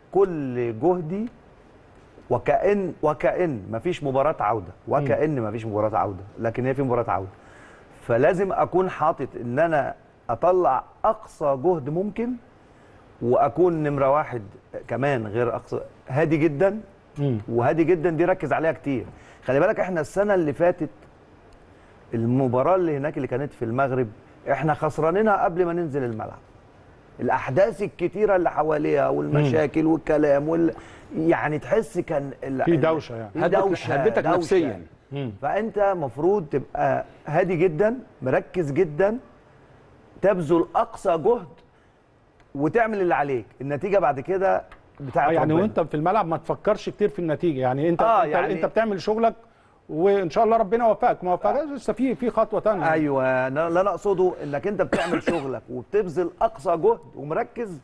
[SPEAKER 2] كل جهدي وكأن وكأن مفيش مباراة عودة وكأن مفيش مباراة عودة لكن هي في مباراة عودة فلازم أكون حاطط إن أنا أطلع أقصى جهد ممكن وأكون نمرة واحد كمان غير أقصى هادي جدا
[SPEAKER 1] مم.
[SPEAKER 2] وهادي جدا دي ركز عليها كتير خلي بالك احنا السنة اللي فاتت المباراة اللي هناك اللي كانت في المغرب احنا خسرانينها قبل ما ننزل الملعب الاحداث الكتيره اللي حواليها والمشاكل والكلام وال... يعني تحس كان ال...
[SPEAKER 1] في دوشه يعني
[SPEAKER 2] في
[SPEAKER 3] هدتك-
[SPEAKER 2] دوشه
[SPEAKER 3] هدتك
[SPEAKER 2] دوشة.
[SPEAKER 3] نفسياً.
[SPEAKER 1] مم.
[SPEAKER 2] فانت مفروض تبقى هادي جدا مركز جدا تبذل اقصى جهد وتعمل اللي عليك النتيجه بعد كده بتاعت
[SPEAKER 1] آه يعني
[SPEAKER 2] ربنا.
[SPEAKER 1] وانت في الملعب ما تفكرش كتير في النتيجه يعني انت
[SPEAKER 2] آه
[SPEAKER 1] انت,
[SPEAKER 2] يعني-
[SPEAKER 1] انت بتعمل شغلك وان شاء الله ربنا يوفقك ما وفقكش لسه في في خطوه ثانيه
[SPEAKER 2] ايوه أنا- اللي انا اقصده انك انت بتعمل شغلك وبتبذل اقصى جهد ومركز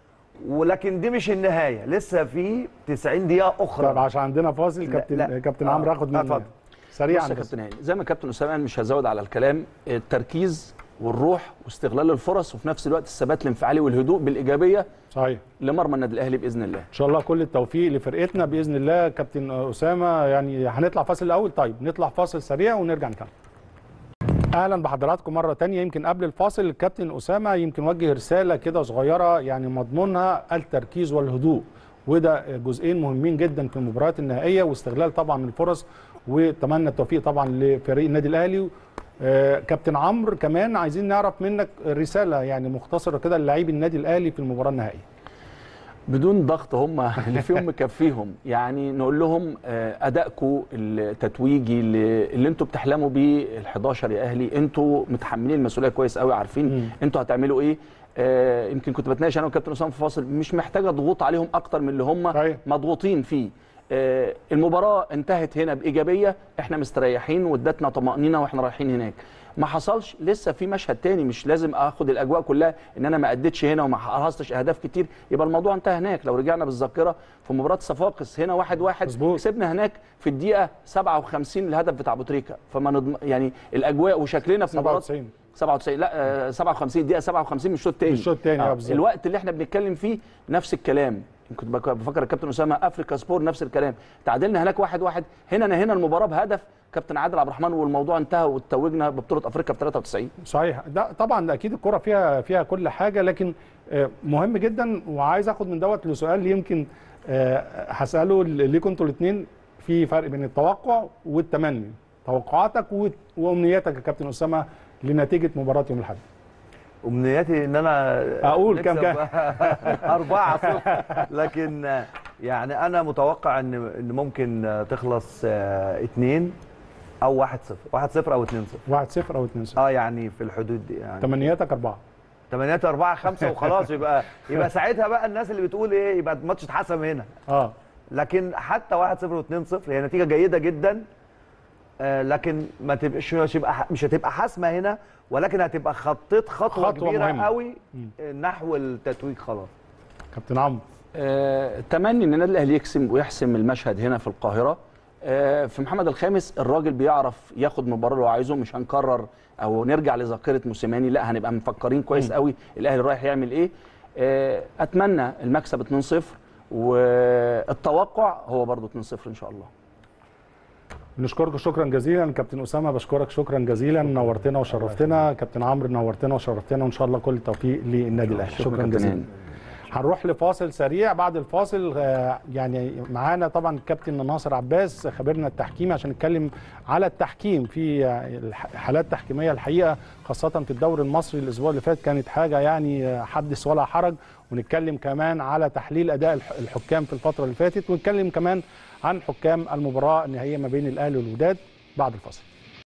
[SPEAKER 2] ولكن دي مش النهايه لسه في 90 دقيقه اخرى
[SPEAKER 1] طب عشان عندنا فاصل
[SPEAKER 2] لا،
[SPEAKER 1] كابتن
[SPEAKER 2] لا.
[SPEAKER 1] كابتن
[SPEAKER 2] آه.
[SPEAKER 1] عمرو هاخد
[SPEAKER 2] آه،
[SPEAKER 1] منك
[SPEAKER 2] اتفضل.
[SPEAKER 1] سريعا
[SPEAKER 3] بص يا
[SPEAKER 1] بس.
[SPEAKER 3] كابتن هاني زي ما كابتن اسامه قال مش هزود على الكلام التركيز والروح واستغلال الفرص وفي نفس الوقت الثبات الانفعالي والهدوء بالايجابيه
[SPEAKER 1] صحيح
[SPEAKER 3] لمرمى النادي الاهلي باذن الله
[SPEAKER 1] ان شاء الله كل التوفيق لفرقتنا باذن الله كابتن اسامه يعني هنطلع فاصل الاول طيب نطلع فاصل سريع ونرجع نكمل اهلا بحضراتكم مره تانية يمكن قبل الفاصل الكابتن اسامه يمكن وجه رساله كده صغيره يعني مضمونها التركيز والهدوء وده جزئين مهمين جدا في المباريات النهائيه واستغلال طبعا الفرص واتمنى التوفيق طبعا لفريق النادي الاهلي آه، كابتن عمرو كمان عايزين نعرف منك رساله يعني مختصره كده للاعبي النادي الاهلي في المباراه النهائيه
[SPEAKER 3] بدون ضغط هم اللي فيهم مكفيهم يعني نقول لهم آه، ادائكم التتويجي اللي, اللي انتوا بتحلموا بيه ال11 يا اهلي انتوا متحملين المسؤوليه كويس قوي عارفين انتوا هتعملوا ايه آه، يمكن كنت بتناقش انا وكابتن اسامه في فاصل مش محتاجه ضغوط عليهم اكتر من اللي هم
[SPEAKER 1] صحيح.
[SPEAKER 3] مضغوطين فيه آه، المباراه انتهت هنا بايجابيه احنا مستريحين وادتنا طمانينه واحنا رايحين هناك ما حصلش لسه في مشهد تاني مش لازم اخد الاجواء كلها ان انا ما اديتش هنا وما حرزتش اهداف كتير يبقى الموضوع انتهى هناك لو رجعنا بالذاكره في مباراه صفاقس هنا واحد واحد
[SPEAKER 1] مظبوط.
[SPEAKER 3] كسبنا هناك في الدقيقه 57 الهدف بتاع ابو تريكه فما نضم... يعني الاجواء وشكلنا في مباراه
[SPEAKER 1] 97
[SPEAKER 3] 97 لا آه، 57 دقيقه 57 من الشوط الثاني
[SPEAKER 1] من الشوط التاني، آه، بالظبط.
[SPEAKER 3] الوقت اللي احنا بنتكلم فيه نفس الكلام كنت بك- بفكر الكابتن اسامه افريكا سبور نفس الكلام تعادلنا هناك واحد واحد هنا نهينا المباراه بهدف كابتن عادل عبد الرحمن والموضوع انتهى وتوجنا ببطوله افريقيا ب 93
[SPEAKER 1] صحيح ده طبعا ده اكيد الكره فيها فيها كل حاجه لكن آه، مهم جدا وعايز اخد من دوت لسؤال يمكن آه، هساله ل- ليكم انتوا الاثنين في فرق بين التوقع والتمني توقعاتك و- وامنياتك يا كابتن اسامه لنتيجه مباراه يوم الاحد
[SPEAKER 2] امنياتي ان انا
[SPEAKER 1] أقول كام
[SPEAKER 2] نكسب أربعة صفر لكن آه، يعني انا متوقع ان ان ممكن آه، تخلص آه، اتنين او واحد صفر واحد صفر او اتنين صفر
[SPEAKER 1] 1 0 او 2 0
[SPEAKER 2] اه يعني في الحدود دي يعني
[SPEAKER 1] تمنياتك اربعه
[SPEAKER 2] تمانيات أربعة خمسة وخلاص يبقى يبقى ساعتها بقى الناس اللي بتقول ايه يبقى الماتش اتحسم هنا
[SPEAKER 1] اه
[SPEAKER 2] لكن حتى 1 0 و2 0 هي نتيجه جيده جدا آه لكن ما تبقاش مش هتبقى مش هتبقى حاسمه هنا ولكن هتبقى خطيت خطوه,
[SPEAKER 1] خطوة
[SPEAKER 2] كبيره
[SPEAKER 1] مهمة.
[SPEAKER 2] قوي
[SPEAKER 1] مم.
[SPEAKER 2] آه، نحو التتويج خلاص
[SPEAKER 1] كابتن عمرو
[SPEAKER 3] آه، تمني ان النادي الاهلي يكسب ويحسم المشهد هنا في القاهره آه، في محمد الخامس الراجل بيعرف ياخد مباراه اللي هو عايزه مش هنكرر او نرجع لذاكره موسيماني لا هنبقى مفكرين كويس قوي الاهلي رايح يعمل ايه آه، اتمنى المكسب 2-0 والتوقع هو برضو 2-0 ان شاء الله
[SPEAKER 1] نشكرك شكرا جزيلا كابتن اسامه بشكرك شكرا جزيلا نورتنا وشرفتنا كابتن عمرو نورتنا وشرفتنا وان شاء الله كل التوفيق للنادي الاهلي شكرا
[SPEAKER 3] كابتن
[SPEAKER 1] جزيلا
[SPEAKER 3] هاني.
[SPEAKER 1] هنروح لفاصل سريع بعد الفاصل آه، يعني معانا طبعا الكابتن ناصر عباس خبيرنا التحكيمي عشان نتكلم على التحكيم في آه، الح- حالات تحكيميه الحقيقه خاصه في الدوري المصري الاسبوع اللي فات كانت حاجه يعني آه، حدث ولا حرج ونتكلم كمان على تحليل اداء الح- الحكام في الفتره اللي فاتت ونتكلم كمان عن حكام المباراه النهائيه ما بين الاهلي والوداد بعد الفاصل